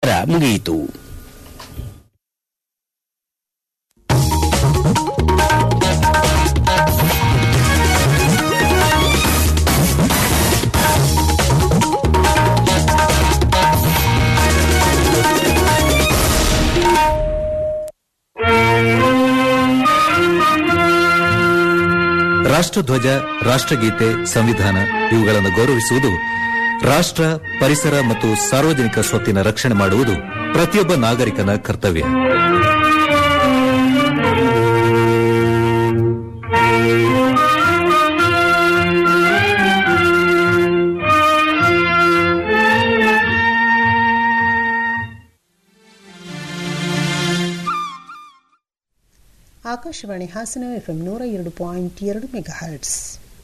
ಮಾತ್ರ ಮುಗಿಯಿತು ರಾಷ್ಟ್ರಧ್ವಜ ರಾಷ್ಟ್ರಗೀತೆ ಸಂವಿಧಾನ ಇವುಗಳನ್ನು ಗೌರವಿಸುವುದು ರಾಷ್ಟ್ರ ಪರಿಸರ ಮತ್ತು ಸಾರ್ವಜನಿಕ ಸ್ವತ್ತಿನ ರಕ್ಷಣೆ ಮಾಡುವುದು ಪ್ರತಿಯೊಬ್ಬ ನಾಗರಿಕನ ಕರ್ತವ್ಯ ಆಕಾಶವಾಣಿ ಹಾಸನ ಎಫ್ಎಂ ನೂರ ಎರಡು ಪಾಯಿಂಟ್ ಎರಡು ಮೆಗಾ ಹರ್ಟ್ಸ್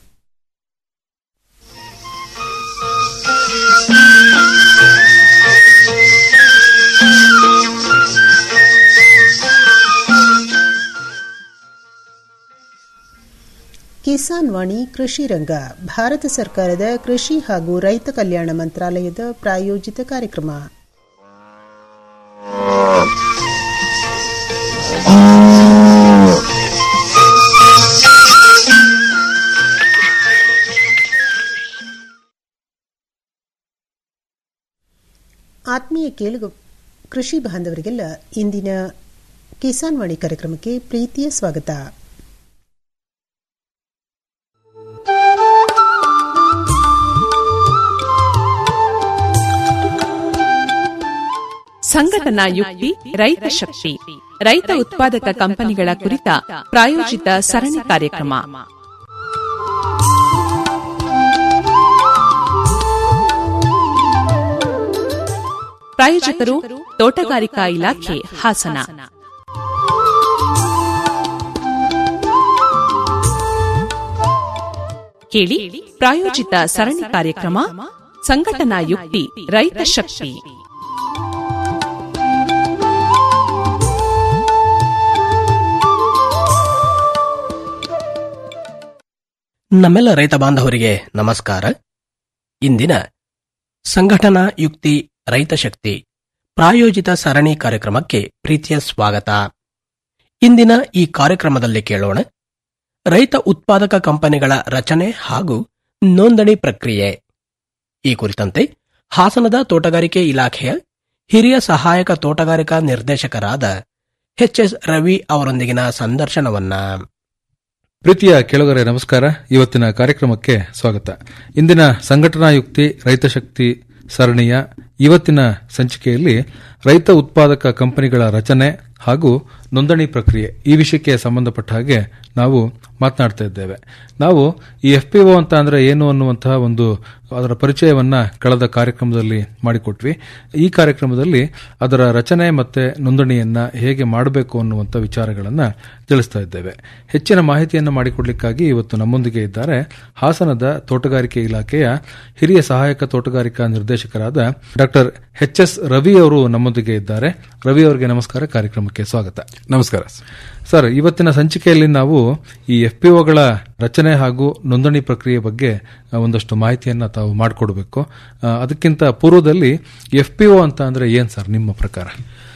ಕಿಸಾನ್ ವಾಣಿ ಕೃಷಿ ರಂಗ ಭಾರತ ಸರ್ಕಾರದ ಕೃಷಿ ಹಾಗೂ ರೈತ ಕಲ್ಯಾಣ ಮಂತ್ರಾಲಯದ ಪ್ರಾಯೋಜಿತ ಕಾರ್ಯಕ್ರಮ ಆತ್ಮೀಯ ಕೇಳುಗ ಕೃಷಿ ಬಾಂಧವರಿಗೆಲ್ಲ ಇಂದಿನ ಕಿಸಾನ್ ವಾಣಿ ಕಾರ್ಯಕ್ರಮಕ್ಕೆ ಪ್ರೀತಿಯ ಸ್ವಾಗತ ಸಂಘಟನಾ ಯುಕ್ತಿ ರೈತ ಶಕ್ತಿ ರೈತ ಉತ್ಪಾದಕ ಕಂಪನಿಗಳ ಕುರಿತ ಪ್ರಾಯೋಜಿತ ಸರಣಿ ಕಾರ್ಯಕ್ರಮ ಪ್ರಾಯೋಜಕರು ತೋಟಗಾರಿಕಾ ಇಲಾಖೆ ಹಾಸನ ಕೇಳಿ ಪ್ರಾಯೋಜಿತ ಸರಣಿ ಕಾರ್ಯಕ್ರಮ ಸಂಘಟನಾ ಯುಕ್ತಿ ರೈತ ಶಕ್ತಿ ನಮ್ಮೆಲ್ಲ ರೈತ ಬಾಂಧವರಿಗೆ ನಮಸ್ಕಾರ ಇಂದಿನ ಸಂಘಟನಾ ಯುಕ್ತಿ ರೈತ ಶಕ್ತಿ ಪ್ರಾಯೋಜಿತ ಸರಣಿ ಕಾರ್ಯಕ್ರಮಕ್ಕೆ ಪ್ರೀತಿಯ ಸ್ವಾಗತ ಇಂದಿನ ಈ ಕಾರ್ಯಕ್ರಮದಲ್ಲಿ ಕೇಳೋಣ ರೈತ ಉತ್ಪಾದಕ ಕಂಪನಿಗಳ ರಚನೆ ಹಾಗೂ ನೋಂದಣಿ ಪ್ರಕ್ರಿಯೆ ಈ ಕುರಿತಂತೆ ಹಾಸನದ ತೋಟಗಾರಿಕೆ ಇಲಾಖೆಯ ಹಿರಿಯ ಸಹಾಯಕ ತೋಟಗಾರಿಕಾ ನಿರ್ದೇಶಕರಾದ ಎಚ್ ಎಸ್ ರವಿ ಅವರೊಂದಿಗಿನ ಸಂದರ್ಶನವನ್ನ ಪ್ರೀತಿಯ ಕೆಳಗರೆ ನಮಸ್ಕಾರ ಇವತ್ತಿನ ಕಾರ್ಯಕ್ರಮಕ್ಕೆ ಸ್ವಾಗತ ಇಂದಿನ ಸಂಘಟನಾ ಯುಕ್ತಿ ರೈತ ಶಕ್ತಿ ಸರಣಿಯ ಇವತ್ತಿನ ಸಂಚಿಕೆಯಲ್ಲಿ ರೈತ ಉತ್ಪಾದಕ ಕಂಪನಿಗಳ ರಚನೆ ಹಾಗೂ ನೋಂದಣಿ ಪ್ರಕ್ರಿಯೆ ಈ ವಿಷಯಕ್ಕೆ ಸಂಬಂಧಪಟ್ಟ ಹಾಗೆ ನಾವು ಮಾತನಾಡ್ತಾ ಇದ್ದೇವೆ ನಾವು ಈ ಎಫ್ ಪಿ ಅಂತ ಅಂದ್ರೆ ಏನು ಅನ್ನುವಂತಹ ಒಂದು ಅದರ ಪರಿಚಯವನ್ನ ಕಳೆದ ಕಾರ್ಯಕ್ರಮದಲ್ಲಿ ಮಾಡಿಕೊಟ್ವಿ ಈ ಕಾರ್ಯಕ್ರಮದಲ್ಲಿ ಅದರ ರಚನೆ ಮತ್ತೆ ನೋಂದಣಿಯನ್ನ ಹೇಗೆ ಮಾಡಬೇಕು ಅನ್ನುವಂಥ ವಿಚಾರಗಳನ್ನ ತಿಳಿಸ್ತಾ ಇದ್ದೇವೆ ಹೆಚ್ಚಿನ ಮಾಹಿತಿಯನ್ನು ಮಾಡಿಕೊಡ್ಲಿಕ್ಕಾಗಿ ಇವತ್ತು ನಮ್ಮೊಂದಿಗೆ ಇದ್ದಾರೆ ಹಾಸನದ ತೋಟಗಾರಿಕೆ ಇಲಾಖೆಯ ಹಿರಿಯ ಸಹಾಯಕ ತೋಟಗಾರಿಕಾ ನಿರ್ದೇಶಕರಾದ ಡಾಕ್ಟರ್ ಎಚ್ ಎಸ್ ರವಿ ಅವರು ನಮ್ಮೊಂದಿಗೆ ಇದ್ದಾರೆ ರವಿ ಅವರಿಗೆ ನಮಸ್ಕಾರ ಕಾರ್ಯಕ್ರಮಕ್ಕೆ ಸ್ವಾಗತ ನಮಸ್ಕಾರ ಸರ್ ಇವತ್ತಿನ ಸಂಚಿಕೆಯಲ್ಲಿ ನಾವು ಈ ಎಫ್ ಪಿ ಒಗಳ ರಚನೆ ಹಾಗೂ ನೋಂದಣಿ ಪ್ರಕ್ರಿಯೆ ಬಗ್ಗೆ ಆ, ಒಂದಷ್ಟು ಮಾಹಿತಿಯನ್ನ ತಾವು ಮಾಡಿಕೊಡ್ಬೇಕು ಆ, ಅದಕ್ಕಿಂತ ಪೂರ್ವದಲ್ಲಿ ಎಫ್ ಪಿ ಒ ಅಂತ ಅಂದ್ರೆ ಏನ್ ಸರ್ ನಿಮ್ಮ ಪ್ರಕಾರ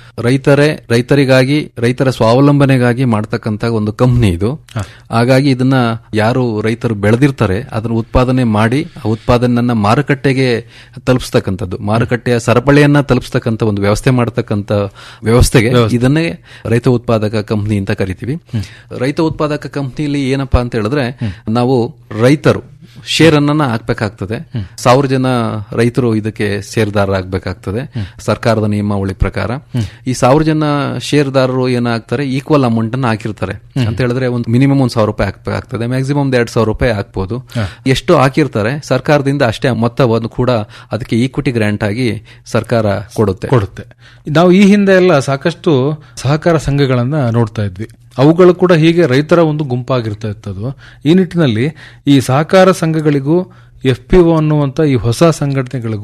ರೈತರೇ ರೈತರಿಗಾಗಿ ರೈತರ ಸ್ವಾವಲಂಬನೆಗಾಗಿ ಮಾಡ್ತಕ್ಕಂತ ಒಂದು ಕಂಪ್ನಿ ಇದು ಹಾಗಾಗಿ ಇದನ್ನ ಯಾರು ರೈತರು ಬೆಳೆದಿರ್ತಾರೆ ಅದನ್ನ ಉತ್ಪಾದನೆ ಮಾಡಿ ಆ ಉತ್ಪಾದನೆಯನ್ನ ಮಾರುಕಟ್ಟೆಗೆ ತಲುಪಿಸ್ತಕ್ಕಂಥದ್ದು ಮಾರುಕಟ್ಟೆಯ ಸರಪಳಿಯನ್ನ ತಲುಪಿಸ್ತಕ್ಕಂಥ ಒಂದು ವ್ಯವಸ್ಥೆ ಮಾಡತಕ್ಕಂತ ವ್ಯವಸ್ಥೆಗೆ ಇದನ್ನೇ ರೈತ ಉತ್ಪಾದಕ ಕಂಪ್ನಿ ಅಂತ ಕರಿತೀವಿ ರೈತ ಉತ್ಪಾದಕ ಕಂಪ್ನಿಲಿ ಏನಪ್ಪಾ ಅಂತ ಹೇಳಿದ್ರೆ ನಾವು ರೈತರು ಶೇರ್ ಅನ್ನ ಹಾಕ್ಬೇಕಾಗ್ತದೆ ಸಾವಿರ ಜನ ರೈತರು ಇದಕ್ಕೆ ಷೇರ್ದಾರರಾಗಬೇಕಾಗ್ತದೆ ಸರ್ಕಾರದ ನಿಯಮಾವಳಿ ಪ್ರಕಾರ ಈ ಸಾವಿರ ಜನ ಷೇರ್ದಾರರು ಏನಾಗ್ತಾರೆ ಈಕ್ವಲ್ ಅಮೌಂಟ್ ಅನ್ನ ಹಾಕಿರ್ತಾರೆ ಅಂತ ಹೇಳಿದ್ರೆ ಒಂದು ಮಿನಿಮಮ್ ಒಂದ್ ಸಾವಿರ ರೂಪಾಯಿ ಹಾಕ್ಬೇಕಾಗ್ತದೆ ಮ್ಯಾಕ್ಸಿಮಮ್ ಎರಡ್ ಸಾವಿರ ರೂಪಾಯಿ ಹಾಕ್ಬೋದು ಎಷ್ಟು ಹಾಕಿರ್ತಾರೆ ಸರ್ಕಾರದಿಂದ ಅಷ್ಟೇ ಮೊತ್ತವನ್ನು ಕೂಡ ಅದಕ್ಕೆ ಈಕ್ವಿಟಿ ಗ್ರಾಂಟ್ ಆಗಿ ಸರ್ಕಾರ ಕೊಡುತ್ತೆ ಕೊಡುತ್ತೆ ನಾವು ಈ ಹಿಂದೆ ಎಲ್ಲ ಸಾಕಷ್ಟು ಸಹಕಾರ ಸಂಘಗಳನ್ನ ನೋಡ್ತಾ ಇದ್ವಿ ಅವುಗಳು ಕೂಡ ಹೀಗೆ ರೈತರ ಒಂದು ಗುಂಪಾಗಿರ್ತಾ ಇತ್ತದು ಈ ನಿಟ್ಟಿನಲ್ಲಿ ಈ ಸಹಕಾರ ಸಂಘಗಳಿಗೂ ಎಫ್ ಪಿ ಒ ಅನ್ನುವಂತ ಈ ಹೊಸ ಸಂಘಟನೆಗಳಿಗೂ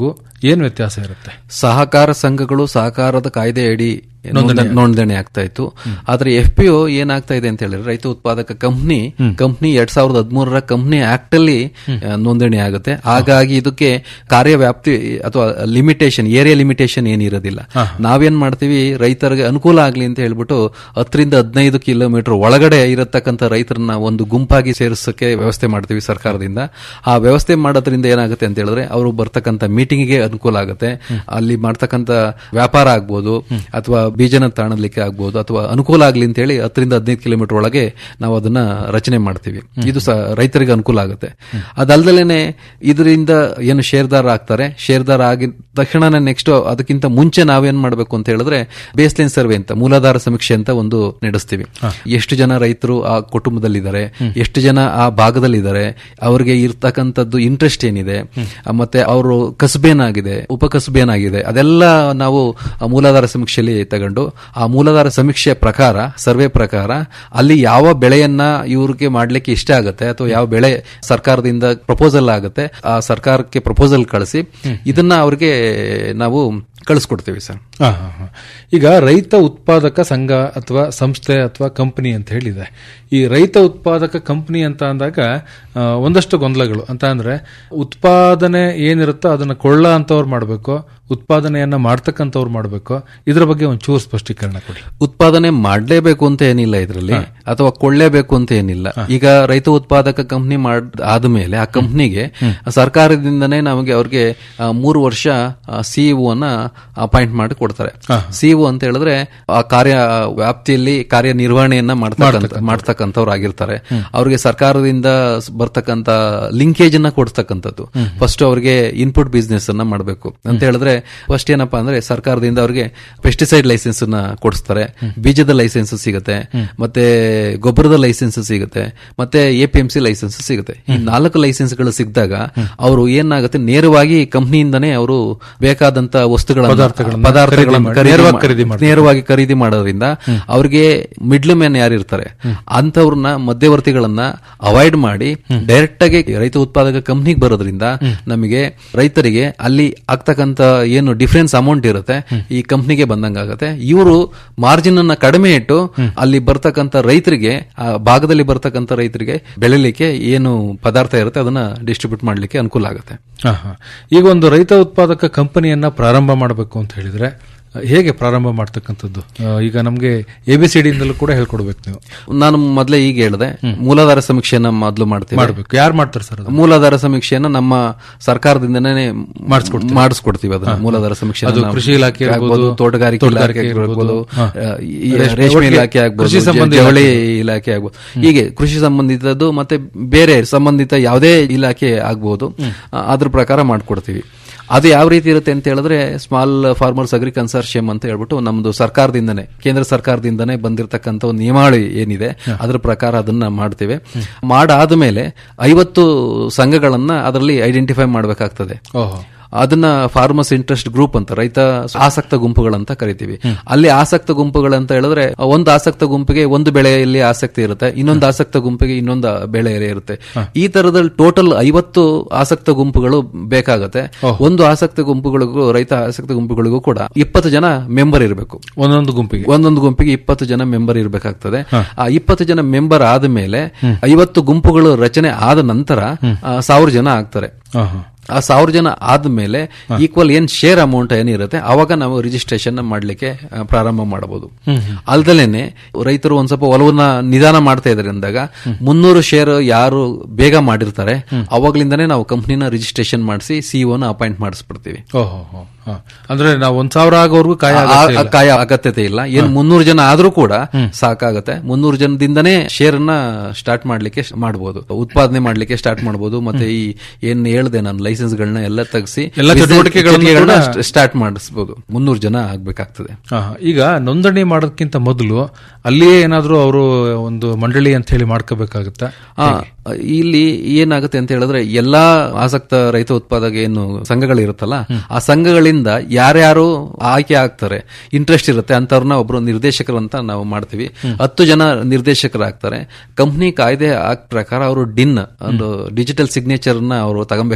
ಏನ್ ವ್ಯತ್ಯಾಸ ಇರುತ್ತೆ ಸಹಕಾರ ಸಂಘಗಳು ಸಹಕಾರದ ಕಾಯ್ದೆ ಅಡಿ ನೋಂದಣಿ ನೋಂದಣಿ ಆಗ್ತಾ ಇತ್ತು ಆದ್ರೆ ಎಫ್ ಪಿ ಒ ಏನಾಗ್ತಾ ಇದೆ ಅಂತ ಹೇಳಿದ್ರೆ ರೈತ ಉತ್ಪಾದಕ ಕಂಪ್ನಿ ಕಂಪ್ನಿ ಎರಡ್ ಸಾವಿರದ ಹದಿಮೂರರ ಕಂಪ್ನಿ ಆಕ್ಟ್ ಅಲ್ಲಿ ಆ, ನೋಂದಣಿ ಆಗುತ್ತೆ ಹಾಗಾಗಿ ಇದಕ್ಕೆ ಕಾರ್ಯವ್ಯಾಪ್ತಿ ಅಥವಾ ಲಿಮಿಟೇಷನ್ ಏರಿಯಾ ಲಿಮಿಟೇಷನ್ ಏನಿರೋದಿಲ್ಲ ನಾವೇನ್ ಮಾಡ್ತೀವಿ ರೈತರಿಗೆ ಅನುಕೂಲ ಆಗ್ಲಿ ಅಂತ ಹೇಳ್ಬಿಟ್ಟು ಹತ್ತರಿಂದ ಹದಿನೈದು ಕಿಲೋಮೀಟರ್ ಒಳಗಡೆ ಇರತಕ್ಕಂತ ರೈತರನ್ನ ಒಂದು ಗುಂಪಾಗಿ ಸೇರಿಸಕ್ಕೆ ವ್ಯವಸ್ಥೆ ಮಾಡ್ತೀವಿ ಸರ್ಕಾರದಿಂದ ಆ ವ್ಯವಸ್ಥೆ ಮಾಡೋದ್ರಿಂದ ಏನಾಗುತ್ತೆ ಅಂತ ಹೇಳಿದ್ರೆ ಅವರು ಬರ್ತಕ್ಕಂಥ ಮೀಟಿಂಗ್ಗೆ ಅನುಕೂಲ ಆಗುತ್ತೆ ಅಲ್ಲಿ ಮಾಡ್ತಕ್ಕಂಥ ವ್ಯಾಪಾರ ಆಗ್ಬೋದು ಅಥವಾ ಬೀಜನ ತಾಣಲಿಕ್ಕೆ ಆಗ್ಬೋದು ಅಥವಾ ಅನುಕೂಲ ಆಗ್ಲಿ ಅಂತ ಹೇಳಿ ಹತ್ತರಿಂದ ಹದಿನೈದು ಕಿಲೋಮೀಟರ್ ಒಳಗೆ ನಾವು ಅದನ್ನ ರಚನೆ ಮಾಡ್ತೀವಿ ಇದು ಸಹ ರೈತರಿಗೆ ಅನುಕೂಲ ಆಗುತ್ತೆ ಅದಲ್ದಲೇನೆ ಇದರಿಂದ ಏನು ಶೇರ್ದಾರ ಆಗ್ತಾರೆ ಶೇರ್ದಾರ ಆಗಿದ ತಕ್ಷಣ ನೆಕ್ಸ್ಟ್ ಅದಕ್ಕಿಂತ ಮುಂಚೆ ನಾವೇನ್ ಮಾಡಬೇಕು ಅಂತ ಹೇಳಿದ್ರೆ ಬೇಸ್ ಲೈನ್ ಸರ್ವೆ ಅಂತ ಮೂಲಾಧಾರ ಸಮೀಕ್ಷೆ ಅಂತ ಒಂದು ನಡೆಸ್ತೀವಿ ಎಷ್ಟು ಜನ ರೈತರು ಆ ಕುಟುಂಬದಲ್ಲಿದ್ದಾರೆ ಎಷ್ಟು ಜನ ಆ ಭಾಗದಲ್ಲಿದ್ದಾರೆ ಅವರಿಗೆ ಇರ್ತಕ್ಕಂಥದ್ದು ಇಂಟ್ರೆಸ್ಟ್ ಏನಿದೆ ಆ, ಮತ್ತೆ ಅವರು ಕಸಬೇನಾಗಿದೆ ಉಪಕಸಬೇನಾಗಿದೆ ಅದೆಲ್ಲ ನಾವು ಆ ಮೂಲಾಧಾರ ಸಮೀಕ್ಷೆಯಲ್ಲಿ ತಗೊಂಡು ಆ ಮೂಲಾಧಾರ ಸಮೀಕ್ಷೆ ಪ್ರಕಾರ ಸರ್ವೆ ಪ್ರಕಾರ ಅಲ್ಲಿ ಯಾವ ಬೆಳೆಯನ್ನ ಇವ್ರಿಗೆ ಮಾಡ್ಲಿಕ್ಕೆ ಇಷ್ಟ ಆಗುತ್ತೆ ಅಥವಾ ಯಾವ ಬೆಳೆ ಸರ್ಕಾರದಿಂದ ಪ್ರಪೋಸಲ್ ಆಗುತ್ತೆ ಆ ಸರ್ಕಾರಕ್ಕೆ ಪ್ರಪೋಸಲ್ ಕಳಿಸಿ ಇದನ್ನ ಅವ್ರಿಗೆ ನಾವು ಕಳಿಸ್ಕೊಡ್ತೀವಿ ಸರ್ ಆ, ಹಾ, ಹಾ. ಈಗ ರೈತ ಉತ್ಪಾದಕ ಸಂಘ ಅಥವಾ ಸಂಸ್ಥೆ ಅಥವಾ ಕಂಪನಿ ಅಂತ ಹೇಳಿದೆ ಈ ರೈತ ಉತ್ಪಾದಕ ಕಂಪನಿ ಅಂತ ಅಂದಾಗ ಆ, ಒಂದಷ್ಟು ಗೊಂದಲಗಳು ಅಂತ ಅಂದ್ರೆ ಉತ್ಪಾದನೆ ಏನಿರುತ್ತೋ ಅದನ್ನ ಕೊಳ್ಳ ಅಂತವ್ರು ಮಾಡಬೇಕು ಉತ್ಪಾದನೆಯನ್ನ ಮಾಡ್ತಕ್ಕಂಥವ್ರು ಮಾಡಬೇಕು ಇದ್ರ ಬಗ್ಗೆ ಒಂಚೂರು ಸ್ಪಷ್ಟೀಕರಣ ಕೊಡಿ ಉತ್ಪಾದನೆ ಮಾಡಲೇಬೇಕು ಅಂತ ಏನಿಲ್ಲ ಇದರಲ್ಲಿ ಅಥವಾ ಕೊಳ್ಳೇಬೇಕು ಅಂತ ಏನಿಲ್ಲ ಈಗ ರೈತ ಉತ್ಪಾದಕ ಕಂಪ್ನಿ ಮಾಡ್ ಆದ್ಮೇಲೆ ಆ ಕಂಪ್ನಿಗೆ ಸರ್ಕಾರದಿಂದನೇ ನಮಗೆ ಅವ್ರಿಗೆ ಆ, ಮೂರು ವರ್ಷ ಸಿಇಒ ನ ಅಪಾಯಿಂಟ್ ಮಾಡಿ ಕೊಡ್ತಾರೆ ಸಿಇಒ ಅಂತ ಹೇಳಿದ್ರೆ ಆ ಕಾರ್ಯ ವ್ಯಾಪ್ತಿಯಲ್ಲಿ ಕಾರ್ಯನಿರ್ವಹಣೆಯನ್ನ ಮಾಡ್ತಕ್ಕಂಥ ಮಾಡ್ತಕ್ಕಂಥವ್ರು ಆಗಿರ್ತಾರೆ ಅವ್ರಿಗೆ ಸರ್ಕಾರದಿಂದ ಸ್- ಬರ್ತಕ್ಕಂಥ ಲಿಂಕೇಜ್ ಅನ್ನ ಕೊಡ್ತಕ್ಕಂಥದ್ದು ಫಸ್ಟ್ ಅವ್ರಿಗೆ ಇನ್ಪುಟ್ ಬಿಸ್ನೆಸ್ ಅನ್ನ ಮಾಡಬೇಕು ಅಂತ ಹೇಳಿದ್ರೆ ಫಸ್ಟ್ ಏನಪ್ಪಾ ಅಂದ್ರೆ ಸರ್ಕಾರದಿಂದ ಅವ್ರಿಗೆ ಪೆಸ್ಟಿಸೈಡ್ ಲೈಸೆನ್ಸ್ ನ ಕೊಡಿಸ್ತಾರೆ ಬೀಜದ ಲೈಸೆನ್ಸ್ ಸಿಗುತ್ತೆ ಮತ್ತೆ ಗೊಬ್ಬರದ ಲೈಸೆನ್ಸ್ ಸಿಗುತ್ತೆ ಮತ್ತೆ A P M C licence ಸಿಗುತ್ತೆ ಈ ನಾಲ್ಕು ಲೈಸೆನ್ಸ್ ಗಳು ಸಿಕ್ಕಿದಾಗ ಅವರು ಏನಾಗುತ್ತೆ ನೇರವಾಗಿ ಕಂಪ್ನಿಯಿಂದನೇ ಅವರು ಬೇಕಾದಂತ ವಸ್ತುಗಳನ್ನ ಪದಾರ್ಥಗಳನ್ನ ಪದಾರ್ಥಗಳನ್ನ ಖರೀದಿ ಖರೀದಿ ನೇರವಾಗಿ ಮಾ- ಖರೀದಿ ಮಾಡ್ತಾರೆ. ನೇರವಾಗಿ ಖರೀದಿ ಮಾಡೋದ್ರಿಂದ ಅವ್ರಿಗೆ ಮಿಡ್ಲ್ ಮ್ಯಾನ್ ಯಾರು ಇರ್ತಾರೆ ಅಂತವ್ರನ್ನ ಮಧ್ಯವರ್ತಿಗಳನ್ನ ಅವಾಯ್ಡ್ ಮಾಡಿ ಡೈರೆಕ್ಟ್ ಆಗಿ ರೈತ ಉತ್ಪಾದಕ ಕಂಪ್ನಿಗೆ ಬರೋದ್ರಿಂದ ನಮಗೆ ರೈತರಿಗೆ ಅಲ್ಲಿ ಆಗ್ತಕ್ಕಂತ ಏನು ಡಿಫರೆನ್ಸ್ ಅಮೌಂಟ್ ಇರುತ್ತೆ ಈ ಕಂಪ್ನಿಗೆ ಬಂದಂಗಾಗತ್ತೆ ಇವರು ಮಾರ್ಜಿನ್ ಅನ್ನ ಕಡಿಮೆ ಇಟ್ಟು ಅಲ್ಲಿ ಬರ್ತಕ್ಕಂತ ರೈತರಿಗೆ ಆ ಭಾಗದಲ್ಲಿ ಬರ್ತಕ್ಕಂತ ರೈತರಿಗೆ ಬೆಳಿಲಿಕ್ಕೆ ಏನು ಪದಾರ್ಥ ಇರುತ್ತೆ ಅದನ್ನ ಡಿಸ್ಟ್ರಿಬ್ಯೂಟ್ ಮಾಡ್ಲಿಕ್ಕೆ ಅನುಕೂಲ ಆಗುತ್ತೆ ಹಾ, ಹಾ. ಈಗ ಒಂದು ರೈತ ಉತ್ಪಾದಕ ಕಂಪನಿಯನ್ನ ಪ್ರಾರಂಭ ಮಾಡಬೇಕು ಅಂತ ಹೇಳಿದ್ರೆ ಆ, ಹೇಗೆ ಪ್ರಾರಂಭ ಮಾಡ್ತಕ್ಕಂಥದ್ದು ಆ, ಈಗ ನಮ್ಗೆ ಎ ಬಿ ಸಿ ಡಿಯಿಂದಲೂ ಕೂಡ ಹೇಳ್ಕೊಡ್ಬೇಕು ನೀವು ನಾನು ಮೊದಲೇ ಈಗ ಹೇಳಿದೆ ಮೂಲಾಧಾರ ಸಮೀಕ್ಷೆಯನ್ನ ಮೊದಲು ಮಾಡ್ತೀವಿ ಮಾಡ್ಬೇಕು ಯಾರು ಮಾಡ್ತಾರೆ ಸರ್ ಅದು ಮೂಲಾಧಾರ ಸಮೀಕ್ಷೆಯನ್ನ ನಮ್ಮ ಸರ್ಕಾರದಿಂದನೇ ಮಾಡಿಸ್ಕೊಡ್ತೀವಿ ಅದನ್ನ ಮೂಲಾಧಾರ ಸಮೀಕ್ಷೆ ಅದು ಕೃಷಿ ಇಲಾಖೆ ಇರ್ಬೋದು, ತೋಟಗಾರಿಕೆ ತೋಟಗಾರಿಕೆ ಇಲಾಖೆ ಇರ್ಬೋದು, ಆಗ್ಬೋದು ಹಾ. ಆ, ಈ ರೇಷ್ಮೆ- ರೇಷ್ಮೆ ಒಟ್ಟಿಗೆ ಇಲಾಖೆ ಆಗ್ಬೋದು ಕೃಷಿ ಸಂಬಂಧಿ ಜವಳಿ ಇಲಾಖೆ ಆಗ್ಬೋದು ಹೀಗೆ ಕೃಷಿ ಸಂಬಂಧಿತದ್ದು ಮತ್ತೆ ಬೇರೆ ಸಂಬಂಧಿತ ಯಾವುದೇ ಇಲಾಖೆ ಆಗ್ಬೋದು ಆ, ಅದ್ರ ಪ್ರಕಾರ ಮಾಡ್ಕೊಡ್ತೀವಿ ಅದು ಯಾವ ರೀತಿ ಇರುತ್ತೆ ಅಂತ ಹೇಳಿದ್ರೆ ಸ್ಮಾಲ್ ಫಾರ್ಮರ್ಸ್ ಅಗ್ರಿ ಕನ್ಸರ್ಷಿಯಂ ಅಂತ ಹೇಳ್ಬಿಟ್ಟು ನಮ್ದು ಸರ್ಕಾರದಿಂದನೇ ಕೇಂದ್ರ ಸರ್ಕಾರದಿಂದನೇ ಬಂದಿರತಕ್ಕಂತ ಒಂದು ನಿಯಮಾವಳಿ ಏನಿದೆ ಅದ್ರ ಪ್ರಕಾರ ಅದನ್ನ ಮಾಡ್ತೇವೆ ಮಾಡಾದ ಮೇಲೆ ಐವತ್ತು ಸಂಘಗಳನ್ನ ಅದರಲ್ಲಿ ಐಡೆಂಟಿಫೈ ಮಾಡಬೇಕಾಗ್ತದೆ ಓಹೋ ಅದನ್ನ ಫಾರ್ಮರ್ಸ್ ಇಂಟ್ರೆಸ್ಟ್ ಗ್ರೂಪ್ ಅಂತ ರೈತ ಆಸಕ್ತ ಗುಂಪುಗಳಂತ ಕರಿತೀವಿ ಅಲ್ಲಿ ಆಸಕ್ತ ಗುಂಪುಗಳಂತ ಹೇಳಿದ್ರೆ ಒಂದು ಆಸಕ್ತ ಗುಂಪಿಗೆ ಒಂದು ಬೆಳೆಯಲ್ಲಿ ಆಸಕ್ತಿ ಇರುತ್ತೆ ಇನ್ನೊಂದು ಆಸಕ್ತ ಗುಂಪಿಗೆ ಇನ್ನೊಂದು ಬೆಳೆ ಇರುತ್ತೆ ಈ ತರದಲ್ಲಿ ಟೋಟಲ್ ಐವತ್ತು ಆಸಕ್ತ ಗುಂಪುಗಳು ಬೇಕಾಗತ್ತೆ ಒಂದು ಆಸಕ್ತ ಗುಂಪುಗಳಿಗೂ ರೈತ ಆಸಕ್ತ ಗುಂಪುಗಳಿಗೂ ಕೂಡ ಇಪ್ಪತ್ತು ಜನ ಮೆಂಬರ್ ಇರಬೇಕು ಒಂದೊಂದು ಗುಂಪಿಗೆ ಒಂದೊಂದು ಗುಂಪಿಗೆ ಇಪ್ಪತ್ತು ಜನ ಮೆಂಬರ್ ಇರಬೇಕಾಗ್ತದೆ ಆ ಇಪ್ಪತ್ತು ಜನ ಮೆಂಬರ್ ಆದ ಮೇಲೆ ಐವತ್ತು ಗುಂಪುಗಳು ರಚನೆ ಆದ ನಂತರ ಆ, ಸಾವಿರ ಜನ ಆಗ್ತಾರೆ ಹಾ, ಹಾ. ಆ ಸಾವಿರ ಜನ ಆದ್ಮೇಲೆ ಈಕ್ವಲ್ ಏನ್ ಶೇರ್ ಅಮೌಂಟ್ ಏನಿರುತ್ತೆ ಅವಾಗ ನಾವು ರಿಜಿಸ್ಟ್ರೇಷನ್ ಮಾಡ್ಲಿಕ್ಕೆ ಆ, ಪ್ರಾರಂಭ ಮಾಡಬಹುದು ಅಲ್ದಲೇನೆ ರೈತರು ಒಂದ್ ಸ್ವಲ್ಪ ಒಲವನ್ನ ನಿಧಾನ ಮಾಡ್ತಾ ಇದಾರೆ ಅಂದಾಗ ಮುನ್ನೂರು ಶೇರ್ ಯಾರು ಬೇಗ ಮಾಡಿರ್ತಾರೆ ಅವಾಗ್ಲಿಂದನೇ ನಾವು ಕಂಪ್ನಿನ ರಿಜಿಸ್ಟ್ರೇಷನ್ ಮಾಡಿಸಿ ಸಿಇಒನ ಅಪಾಯಿಂಟ್ ಮಾಡಿಸ್ಬಿಡ್ತೀವಿ ಓಹೋ ಹೋ, ಹಾ. ಅಂದ್ರೆ ನಾವು ಒಂದ್ ಸಾವಿರ ಆಗೋವರೆಗೂ ಕಾಯ ಆ- ಆ ಕಾಯ ಅಗತ್ಯತೆ ಇಲ್ಲ ಏನ್ ಮುನ್ನೂರು ಜನ ಆದ್ರೂ ಕೂಡ ಸಾಕಾಗತ್ತೆ ಮುನ್ನೂರು ಜನದಿಂದನೇ ಶೇರ್ ನ ಸ್ಟಾರ್ಟ್ ಮಾಡ್ಲಿಕ್ಕೆ ಮಾಡಬಹುದು ಉತ್ಪಾದನೆ ಮಾಡ್ಲಿಕ್ಕೆ ಸ್ಟಾರ್ಟ್ ಮಾಡಬಹುದು ಮತ್ತೆ ಈ ಏನ್ ಹೇಳ್ದೆ ನಾನು ಲೈಸೆನ್ಸ್ ಗಳನ್ನ ಎಲ್ಲ ತೆಗೆಸಿ ಎಲ್ಲ ಚಟುವಟಿಕೆಗಳನ್ನು ಕೂಡ ಸ್ಟಾರ್ಟ್ ಮಾಡಿಸಬಹುದು ಮುನ್ನೂರು ಜನ ಆಗ್ಬೇಕಾಗ್ತದೆ ಹಾ, ಹಾ. ಈಗ ನೋಂದಣಿ ಮಾಡೋದಕ್ಕಿಂತ ಮೊದಲು ಅಲ್ಲಿಯೇ ಏನಾದ್ರೂ ಅವರು ಒಂದು ಮಂಡಳಿ ಅಂತ ಹೇಳಿ ಮಾಡ್ಕೋಬೇಕಾಗತ್ತಾ ಆ, ಇಲ್ಲಿ ಏನಾಗುತ್ತೆ ಅಂತ ಹೇಳಿದ್ರೆ ಎಲ್ಲಾ ಆಸಕ್ತ ರೈತ ಉತ್ಪಾದಕ ಏನು ಸಂಘಗಳು ಇರುತ್ತಲ್ಲ ಆ ಸಂಘಗಳಿಂದ ಯಾರ್ಯಾರು ಆಯ್ಕೆ ಆಗ್ತಾರೆ ಇಂಟ್ರೆಸ್ಟ್ ಇರುತ್ತೆ ಅಂತವ್ರನ್ನ ಒಬ್ರು ನಿರ್ದೇಶಕರಂತ ನಾವು ಮಾಡ್ತೀವಿ ಹತ್ತು ಜನ ನಿರ್ದೇಶಕರಾಗ್ತಾರೆ ಕಂಪ್ನಿ ಕಾಯ್ದೆ ಆಕ್ಟ್ ಪ್ರಕಾರ ಅವರು ಡಿನ್ ಒಂದು ಡಿಜಿಟಲ್ ಸಿಗ್ನೇಚರ್ ನ ಅವರು ತಗೊಬೇಕಾಗ್ತದೆ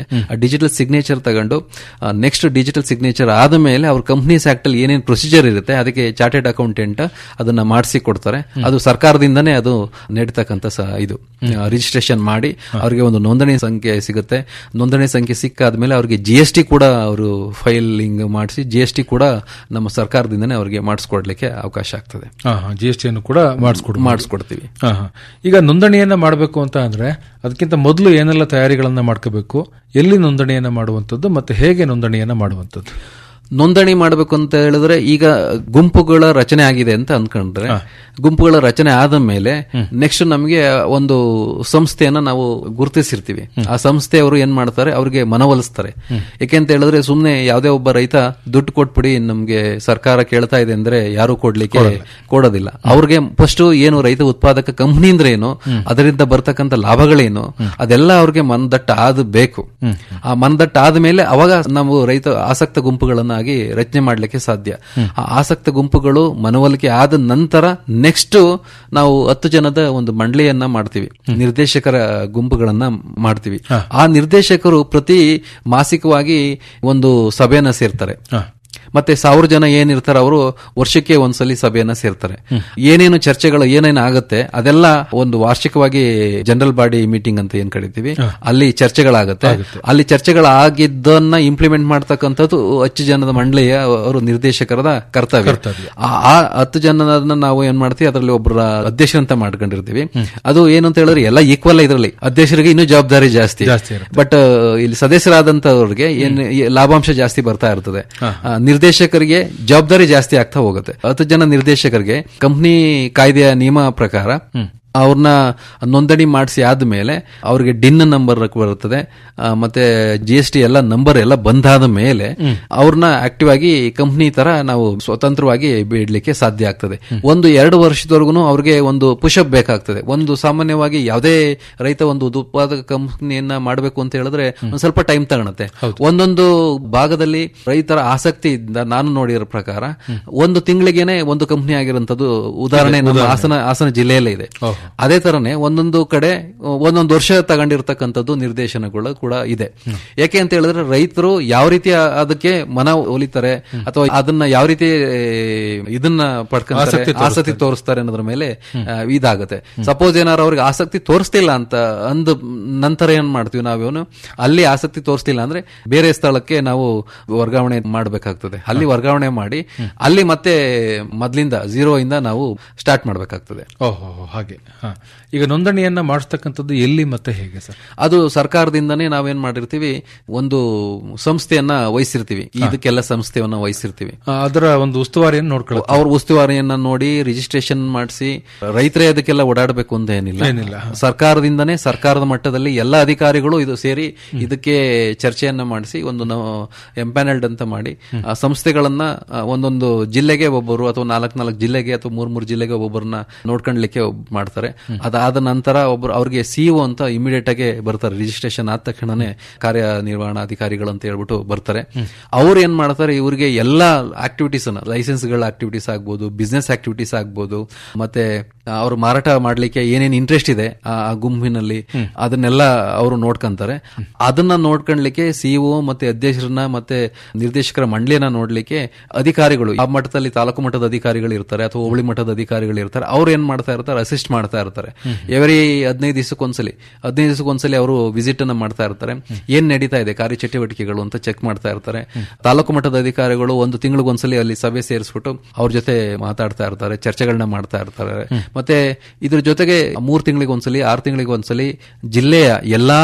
ಆ ಡಿಜಿಟಲ್ ಸಿಗ್ನೇಚರ್ ತಗೊಂಡು ನೆಕ್ಸ್ಟ್ ಡಿಜಿಟಲ್ ಸಿಗ್ನೇಚರ್ ಆದ ಮೇಲೆ ಅವ್ರ ಕಂಪ್ನೀಸ್ ಆಕ್ಟ್ ಅಲ್ಲಿ ಏನೇನು ಪ್ರೊಸೀಜರ್ ಇರುತ್ತೆ ಅದಕ್ಕೆ ಚಾರ್ಟೆಡ್ ಅಕೌಂಟೆಂಟ್ ಅದನ್ನ ಮಾಡಿಸಿ ಕೊಡ್ತಾರೆ ಅದು ಸರ್ಕಾರದಿಂದನೇ ಅದು ನೀಡತಕ್ಕಂತ ಸ- ಇದು ರಿಜಿಸ್ಟ್ರೇಷನ್ ಮಾಡಿ ಅವರಿಗೆ ಒಂದು ನೋಂದಣಿ ಸಂಖ್ಯೆ ಸಿಗುತ್ತೆ ನೋಂದಣಿ ಸಂಖ್ಯೆ ಸಿಕ್ಕಾದ್ಮೇಲೆ ಅವರಿಗೆ ಜಿ ಎಸ್ ಟಿ ಕೂಡ ಅವರು ಫೈಲಿಂಗ್ ಮಾಡಿಸಿ ಜಿ ಎಸ್ ಟಿ ಕೂಡ ನಮ್ಮ ಸರ್ಕಾರದಿಂದನೇ ಅವರಿಗೆ ಮಾಡಿಸ್ಕೊಡ್ಲಿಕ್ಕೆ ಅವಕಾಶ ಆಗ್ತದೆ ಜಿ ಎಸ್ ಟಿಯನ್ನು ಕೂಡ ಮಾಡಿಸ್ಕೊಡ್ ಮಾಡಿಸ್ಕೊಡ್ತೀವಿ ಹಾ, ಹಾ. ಈಗ ನೋಂದಣಿಯನ್ನ ಮಾಡಬೇಕು ಅಂತ ಅಂದ್ರೆ ಅದಕ್ಕಿಂತ ಮೊದಲು ಏನೆಲ್ಲ ತಯಾರಿಗಳನ್ನ ಮಾಡ್ಕೋಬೇಕು ಎಲ್ಲಿ ನೋಂದಣಿಯನ್ನ ಮಾಡುವಂತದ್ದು ಮತ್ತೆ ಹೇಗೆ ನೋಂದಣಿಯನ್ನ ಮಾಡುವಂತದ್ದು ನೋಂದಣಿ ಮಾಡಬೇಕು ಅಂತ ಹೇಳಿದ್ರೆ ಈಗ ಗುಂಪುಗಳ ರಚನೆ ಆಗಿದೆ ಅಂತ ಅನ್ಕೊಂಡ್ರೆ ಗುಂಪುಗಳ ರಚನೆ ಆದ ಮೇಲೆ ನೆಕ್ಸ್ಟ್ ನಮಗೆ ಒಂದು ಸಂಸ್ಥೆಯನ್ನ ನಾವು ಗುರುತಿಸಿರ್ತೀವಿ ಆ ಸಂಸ್ಥೆಯವರು ಏನ್ ಮಾಡ್ತಾರೆ ಅವ್ರಿಗೆ ಮನವೊಲಿಸ್ತಾರೆ ಯಾಕೆಂತ ಹೇಳಿದ್ರೆ ಸುಮ್ನೆ ಯಾವ್ದೇ ಒಬ್ಬ ರೈತ ದುಡ್ಡು ಕೊಟ್ಬಿಡಿ ನಮ್ಗೆ ಸರ್ಕಾರ ಕೇಳ್ತಾ ಇದೆ ಅಂದ್ರೆ ಯಾರು ಕೊಡ್ಲಿಕ್ಕೆ ಕೊಡೋದಿಲ್ಲ ಅವ್ರಿಗೆ ಫಸ್ಟ್ ಏನು ರೈತ ಉತ್ಪಾದಕ ಕಂಪ್ನಿ ಅಂದ್ರೆ ಏನು ಅದರಿಂದ ಬರ್ತಕ್ಕಂಥ ಲಾಭಗಳೇನು ಅದೆಲ್ಲ ಅವ್ರಿಗೆ ಮನದಟ್ಟ ಆದ ಬೇಕು ಆ ಮನದಟ್ಟ ಆದ್ಮೇಲೆ ಅವಾಗ ನಾವು ರೈತ ಆಸಕ್ತ ಗುಂಪುಗಳನ್ನಾಗಿ ರಚನೆ ಮಾಡ್ಲಿಕ್ಕೆ ಸಾಧ್ಯ ಆ ಆಸಕ್ತ ಗುಂಪುಗಳು ಮನವೊಲಿಕೆ ಆದ ನಂತರ ನೆಕ್ಸ್ಟ್ ನಾವು ಹತ್ತು ಜನದ ಒಂದು ಮಂಡಳಿಯನ್ನ ಮಾಡ್ತೀವಿ ನಿರ್ದೇಶಕರ ಗುಂಪುಗಳನ್ನ ಮಾಡ್ತೀವಿ ಆ ನಿರ್ದೇಶಕರು ಪ್ರತಿ ಮಾಸಿಕವಾಗಿ ಒಂದು ಸಭೆಯನ್ನ ಸೇರ್ತಾರೆ ಮತ್ತೆ ಸಾವಿರ ಜನ ಏನಿರ್ತಾರೆ ಅವರು ವರ್ಷಕ್ಕೆ ಒಂದ್ಸಲಿ ಸಭೆಯನ್ನ ಸೇರ್ತಾರೆ ಏನೇನು ಚರ್ಚೆಗಳು ಏನೇನು ಆಗುತ್ತೆ ಅದೆಲ್ಲ ಒಂದು ವಾರ್ಷಿಕವಾಗಿ ಜನರಲ್ ಬಾಡಿ ಮೀಟಿಂಗ್ ಅಂತ ಏನ್ ಕರಿತೀವಿ ಅಲ್ಲಿ ಚರ್ಚೆಗಳಾಗುತ್ತೆ ಅಲ್ಲಿ ಚರ್ಚೆಗಳಾಗಿದ್ದನ್ನ ಇಂಪ್ಲಿಮೆಂಟ್ ಮಾಡ್ತಕ್ಕಂಥದ್ದು ಹತ್ತು ಜನದ ಮಂಡಳಿಯ ಅವರು ನಿರ್ದೇಶಕರದ ಕರ್ತವ್ಯ ಆ- ಆ ಹತ್ತು ಜನನ ನಾವು ಏನ್ ಮಾಡ್ತೀವಿ ಅದರಲ್ಲಿ ಒಬ್ಬರ ಅಧ್ಯಕ್ಷ ಅಂತ ಮಾಡ್ಕೊಂಡಿರ್ತೀವಿ ಅದು ಏನು ಅಂತ ಹೇಳಿದ್ರೆ ಎಲ್ಲ ಈಕ್ವಲ್ ಇದರಲ್ಲಿ ಅಧ್ಯಕ್ಷರಿಗೆ ಇನ್ನೂ ಜವಾಬ್ದಾರಿ ಜಾಸ್ತಿ ಬಟ್ ಇಲ್ಲಿ ಸದಸ್ಯರಾದಂತವ್ರಿಗೆ ಏನ್ ಈ ಲಾಭಾಂಶ ಜಾಸ್ತಿ ಬರ್ತಾ ಇರ್ತದೆ ಆ, ನಿರ್ದೇಶಕರಿಗೆ ಜವಾಬ್ದಾರಿ ಜಾಸ್ತಿ ಆಗ್ತಾ ಹೋಗುತ್ತೆ ಹತ್ತು ಜನ ನಿರ್ದೇಶಕರಿಗೆ ಕಂಪ್ನಿ ಕಾಯ್ದೆಯ ನಿಯಮ ಪ್ರಕಾರ ಅವ್ರನ್ನ ನೋಂದಣಿ ಮಾಡಿಸಿ ಆದ್ಮೇಲೆ ಅವ್ರಿಗೆ ಡಿನ್ ನಂಬರ್ ಬರುತ್ತದೆ ಆ, ಮತ್ತೆ ಜಿ ಎಸ್ ಟಿ ಎಲ್ಲ ನಂಬರ್ ಎಲ್ಲ ಬಂದಾದ ಮೇಲೆ ಅವ್ರನ್ನ ಆಕ್ಟಿವ್ ಆಗಿ ಕಂಪ್ನಿ ತರ ನಾವು ಸ್ವತಂತ್ರವಾಗಿ ಬಿಡ್ಲಿಕ್ಕೆ ಸಾಧ್ಯ ಆಗ್ತದೆ ಒಂದು ಎರಡು ವರ್ಷದವರೆಗೂ ಅವ್ರಿಗೆ ಒಂದು ಪುಷಪ್ ಬೇಕಾಗ್ತದೆ ಒಂದು ಸಾಮಾನ್ಯವಾಗಿ ಯಾವುದೇ ರೈತ ಒಂದು ಉತ್ಪಾದಕ ಕಂಪ್ನಿಯನ್ನ ಮಾಡಬೇಕು ಅಂತ ಹೇಳಿದ್ರೆ ಒಂದ್ ಸ್ವಲ್ಪ ಟೈಮ್ ತಗೊಳುತ್ತೆ ಒಂದೊಂದು ಭಾಗದಲ್ಲಿ ರೈತರ ಆಸಕ್ತಿಯಿಂದ ನಾನು ನೋಡಿರೋ ಪ್ರಕಾರ ಒಂದು ತಿಂಗಳಿಗೆನೆ ಒಂದು ಕಂಪ್ನಿ ಆಗಿರೋಂಥದ್ದು ಉದಾಹರಣೆ ನಮ್ಮ ಹಾಸನ ಹಾಸನ ಜಿಲ್ಲೆಯಲ್ಲೇ ಇದೆ ಅದೇ ತರನೇ ಒಂದೊಂದು ಕಡೆ ಒಂದೊಂದು ವರ್ಷ ತಗೊಂಡಿರ್ತಕ್ಕಂಥದ್ದು ನಿರ್ದೇಶನಗಳು ಕೂಡ ಇದೆ ಯಾಕೆ ಅಂತ ಹೇಳಿದ್ರೆ ರೈತರು ಯಾವ ರೀತಿ ಅದಕ್ಕೆ ಮನ ಒಲಿತಾರೆ ಅಥವಾ ಅದನ್ನ ಯಾವ ರೀತಿ ಆ, ಇದನ್ನ ಪಡ್ಕೊಂತಾರೆ ಆಸಕ್ತಿ ತೋರಿಸ್ತಾರೆ ಅನ್ನೋದ್ರ ಮೇಲೆ ಆ, ಇದಾಗುತ್ತೆ ಸಪೋಸ್ ಏನಾರು ಅವ್ರಿಗೆ ಆಸಕ್ತಿ ತೋರಿಸ್ತಿಲ್ಲ ಅಂತ ಅಂದ ನಂತರ ಏನ್ ಮಾಡ್ತೀವಿ ನಾವೇನು ಅಲ್ಲಿ ಆಸಕ್ತಿ ತೋರಿಸ್ತಿಲ್ಲ ಅಂದ್ರೆ ಬೇರೆ ಸ್ಥಳಕ್ಕೆ ನಾವು ವರ್ಗಾವಣೆ ಮಾಡಬೇಕಾಗ್ತದೆ ಅಲ್ಲಿ ವರ್ಗಾವಣೆ ಮಾಡಿ ಅಲ್ಲಿ ಮತ್ತೆ ಮೊದ್ಲಿಂದ ಝೀರೋ ಇಂದ ನಾವು ಸ್ಟಾರ್ಟ್ ಮಾಡಬೇಕಾಗ್ತದೆ ಓಹೋ ಹಾಗೆ ಹಾ. ಈಗ ನೋಂದಣಿಯನ್ನ ಮಾಡಿಸ್ತಕ್ಕಂಥದ್ದು ಎಲ್ಲಿ ಮತ್ತೆ ಹೇಗೆ ಸರ್ ಅದು ಸರ್ಕಾರದಿಂದನೇ ನಾವೇನ್ ಮಾಡಿರ್ತೀವಿ ಒಂದು ಸಂಸ್ಥೆಯನ್ನ ವಹಿಸಿರ್ತೀವಿ ಇದಕ್ಕೆಲ್ಲ ಸಂಸ್ಥೆಯನ್ನ ವಹಿಸಿರ್ತೀವಿ ಆ, ಅದರ ಒಂದು ಉಸ್ತುವಾರಿಯನ್ನು ನೋಡ್ಕೊಳ್ಳೋದು ಅವ್ರ ಉಸ್ತುವಾರಿಯನ್ನ ನೋಡಿ ರಿಜಿಸ್ಟ್ರೇಷನ್ ಮಾಡಿಸಿ ರೈತರೇ ಅದಕ್ಕೆಲ್ಲ ಓಡಾಡಬೇಕು ಅಂತ ಏನಿಲ್ಲ ಸರ್ಕಾರದಿಂದನೇ ಸರ್ಕಾರದ ಮಟ್ಟದಲ್ಲಿ ಎಲ್ಲ ಅಧಿಕಾರಿಗಳು ಇದು ಸೇರಿ ಇದಕ್ಕೆ ಚರ್ಚೆಯನ್ನ ಮಾಡಿಸಿ ಒಂದು ನಾವು ಎಂಪ್ಯಾನಲ್ಡ್ ಅಂತ ಮಾಡಿ ಆ ಸಂಸ್ಥೆಗಳನ್ನ ಆ, ಒಂದೊಂದು ಜಿಲ್ಲೆಗೆ ಒಬ್ಬರು ಅಥವಾ ನಾಲ್ಕು ನಾಲ್ಕು ಜಿಲ್ಲೆಗೆ ಅಥವಾ ಮೂರ್ ಮೂರು ಜಿಲ್ಲೆಗೆ ಒಬ್ಬೊಬ್ಬರನ್ನ ನೋಡ್ಕೊಳ್ಲಿಕ್ಕೆ ಒಬ್- ಮಾಡ್ತಾರೆ ಅದಾದ ನಂತರ ಒಬ್ಬರು ಅವ್ರಿಗೆ ಸಿಇಒ ಅಂತ ಇಮಿಡಿಯೇಟ್ ಆಗಿ ಬರ್ತಾರೆ ರಿಜಿಸ್ಟ್ರೇಷನ್ ಆದ ತಕ್ಷಣನೇ ಕಾರ್ಯನಿರ್ವಹಣಾಧಿಕಾರಿಗಳು ಅಂತ ಹೇಳ್ಬಿಟ್ಟು ಬರ್ತಾರೆ ಅವ್ರು ಏನ್ ಮಾಡ್ತಾರೆ ಇವ್ರಿಗೆ ಎಲ್ಲಾ ಆಕ್ಟಿವಿಟೀಸ್ ಅನ್ನ ಲೈಸೆನ್ಸ್ ಗಳ ಆಕ್ಟಿವಿಟೀಸ್ ಆಗ್ಬೋದು ಬಿಸ್ನೆಸ್ ಆಕ್ಟಿವಿಟೀಸ್ ಆಗ್ಬೋದು ಮತ್ತೆ ಅವ್ರು ಮಾರಾಟ ಮಾಡ್ಲಿಕ್ಕೆ ಏನೇನ್ ಇಂಟ್ರೆಸ್ಟ್ ಇದೆ ಆ ಆ ಗುಂಪಿನಲ್ಲಿ ಅದನ್ನೆಲ್ಲ ಅವರು ನೋಡ್ಕೊಂತಾರೆ ಅದನ್ನ ನೋಡ್ಕೊಳ್ಲಿಕ್ಕೆ ಸಿಇಒ ಮತ್ತೆ ಅಧ್ಯಕ್ಷರನ್ನ ಮತ್ತೆ ನಿರ್ದೇಶಕರ ಮಂಡಳಿಯನ್ನ ನೋಡ್ಲಿಕ್ಕೆ ಅಧಿಕಾರಿಗಳು ಆ ಮಟ್ಟದಲ್ಲಿ ತಾಲೂಕು ಮಟ್ಟದ ಅಧಿಕಾರಿಗಳು ಇರ್ತಾರೆ ಅಥವಾ ಹೋಬಳಿ ಮಟ್ಟದ ಅಧಿಕಾರಿಗಳು ಇರ್ತಾರೆ ಅವ್ರು ಏನ್ ಮಾಡ್ತಾ ಇರ್ತಾರೆ ಅಸಿಸ್ಟ್ ಮಾಡ್ತಾ ಇರ್ತಾರೆ ಎವರಿ ಹದಿನೈದು ದಿವಸಕ್ಕೊಂದ್ಸಲಿ ಹದಿನೈದು ದಿವಸಕ್ಕೊಂದ್ಸಲಿ ಅವರು ವಿಸಿಟ್ ಅನ್ನ ಮಾಡ್ತಾ ಇರ್ತಾರೆ ಏನ್ ನಡೀತಾ ಇದೆ ಕಾರ್ಯಚಟುವಟಿಕೆಗಳು ಅಂತ ಚೆಕ್ ಮಾಡ್ತಾ ಇರ್ತಾರೆ ತಾಲೂಕು ಮಟ್ಟದ ಅಧಿಕಾರಿಗಳು ಒಂದು ತಿಂಗಳಿಗೊಂದ್ಸಲಿ ಅಲ್ಲಿ ಸಭೆ ಸೇರಿಸ್ಬಿಟ್ಟು ಅವ್ರ ಜೊತೆ ಮಾತಾಡ್ತಾ ಇರ್ತಾರೆ ಚರ್ಚೆಗಳನ್ನ ಮಾಡ್ತಾ ಇರ್ತಾರೆ ಮತ್ತೆ ಇದ್ರ ಜೊತೆಗೆ ಮೂರ್ ತಿಂಗಳಿಗೆ ಒಂದ್ಸಲಿ ಆರು ತಿಂಗಳಿಗೆ ಒಂದ್ಸಲಿ ಜಿಲ್ಲೆಯ ಎಲ್ಲಾ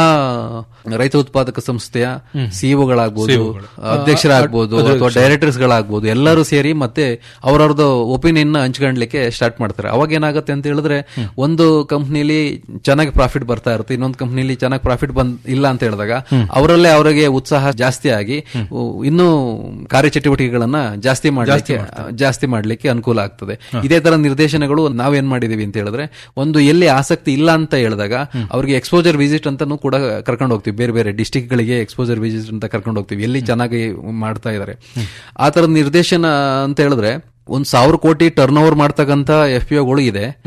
ರೈತ ಉತ್ಪಾದಕ ಸಂಸ್ಥೆಯ ಸಿಇಒಗಳಾಗ್ಬೋದು ಅಧ್ಯಕ್ಷರಾಗ್ಬೋದು ಅಥವಾ ಡೈರೆಕ್ಟರ್ಸ್ ಗಳಾಗ್ಬೋದು ಎಲ್ಲರೂ ಸೇರಿ ಮತ್ತೆ ಅವರವ್ರದ್ದು ಒಪಿನಿಯನ್ ಹಂಚ್ಕೊಂಡ್ಲಿಕ್ಕೆ ಸ್ಟಾರ್ಟ್ ಮಾಡ್ತಾರೆ ಅವಾಗ ಏನಾಗುತ್ತೆ ಅಂತ ಹೇಳಿದ್ರೆ ಒಂದು ಕಂಪ್ನಿಲಿ ಚೆನ್ನಾಗಿ ಪ್ರಾಫಿಟ್ ಬರ್ತಾ ಇರುತ್ತೆ ಇನ್ನೊಂದು ಕಂಪ್ನಿಲಿ ಚೆನ್ನಾಗಿ ಪ್ರಾಫಿಟ್ ಬಂದ್ ಇಲ್ಲ ಅಂತ ಹೇಳಿದಾಗ ಅವರಲ್ಲೇ ಅವರಿಗೆ ಉತ್ಸಾಹ ಜಾಸ್ತಿ ಆಗಿ ಉ, ಇನ್ನೂ ಕಾರ್ಯಚಟುವಟಿಕೆಗಳನ್ನ ಜಾಸ್ತಿ ಮಾಡ್ಲಿಕ್ಕೆ ಜಾಸ್ತಿ ಮಾಡ್ಲಿಕ್ಕೆ ಅನುಕೂಲ ಆಗ್ತದೆ ಇದೇ ತರ ನಿರ್ದೇಶನಗಳು ನಾವೇನ್ ಮಾಡಿದೀವಿ ಅಂತ ಹೇಳಿದ್ರೆ ಒಂದು ಎಲ್ಲಿ ಆಸಕ್ತಿ ಇಲ್ಲ ಅಂತ ಹೇಳಿದಾಗ ಅವ್ರಿಗೆ ಎಕ್ಸ್ಪೋಜರ್ ವಿಸಿಟ್ ಅಂತಾನು ಕೂಡ ಕರ್ಕೊಂಡು ಹೋಗ್ತೀವಿ ಬೇರೆ ಬೇರೆ ಡಿಸ್ಟಿಕ್ ಗಳಿಗೆ ಎಕ್ಸ್ಪೋಜರ್ ವಿಸಿಟ್ ಅಂತ ಕರ್ಕೊಂಡು ಹೋಗ್ತೀವಿ ಎಲ್ಲಿ ಚೆನ್ನಾಗಿ ಮಾಡ್ತಾ ಇದಾರೆ ಆ ತರದ ನಿರ್ದೇಶನ ಅಂತ ಹೇಳಿದ್ರೆ ಒಂದ್ ಸಾವಿರ ಕೋಟಿ ಟರ್ನ್ ಓವರ್ ಮಾಡ್ತಕ್ಕಂತ ಎಫ್ ಪಿ ಒಗಳು ಇದೆ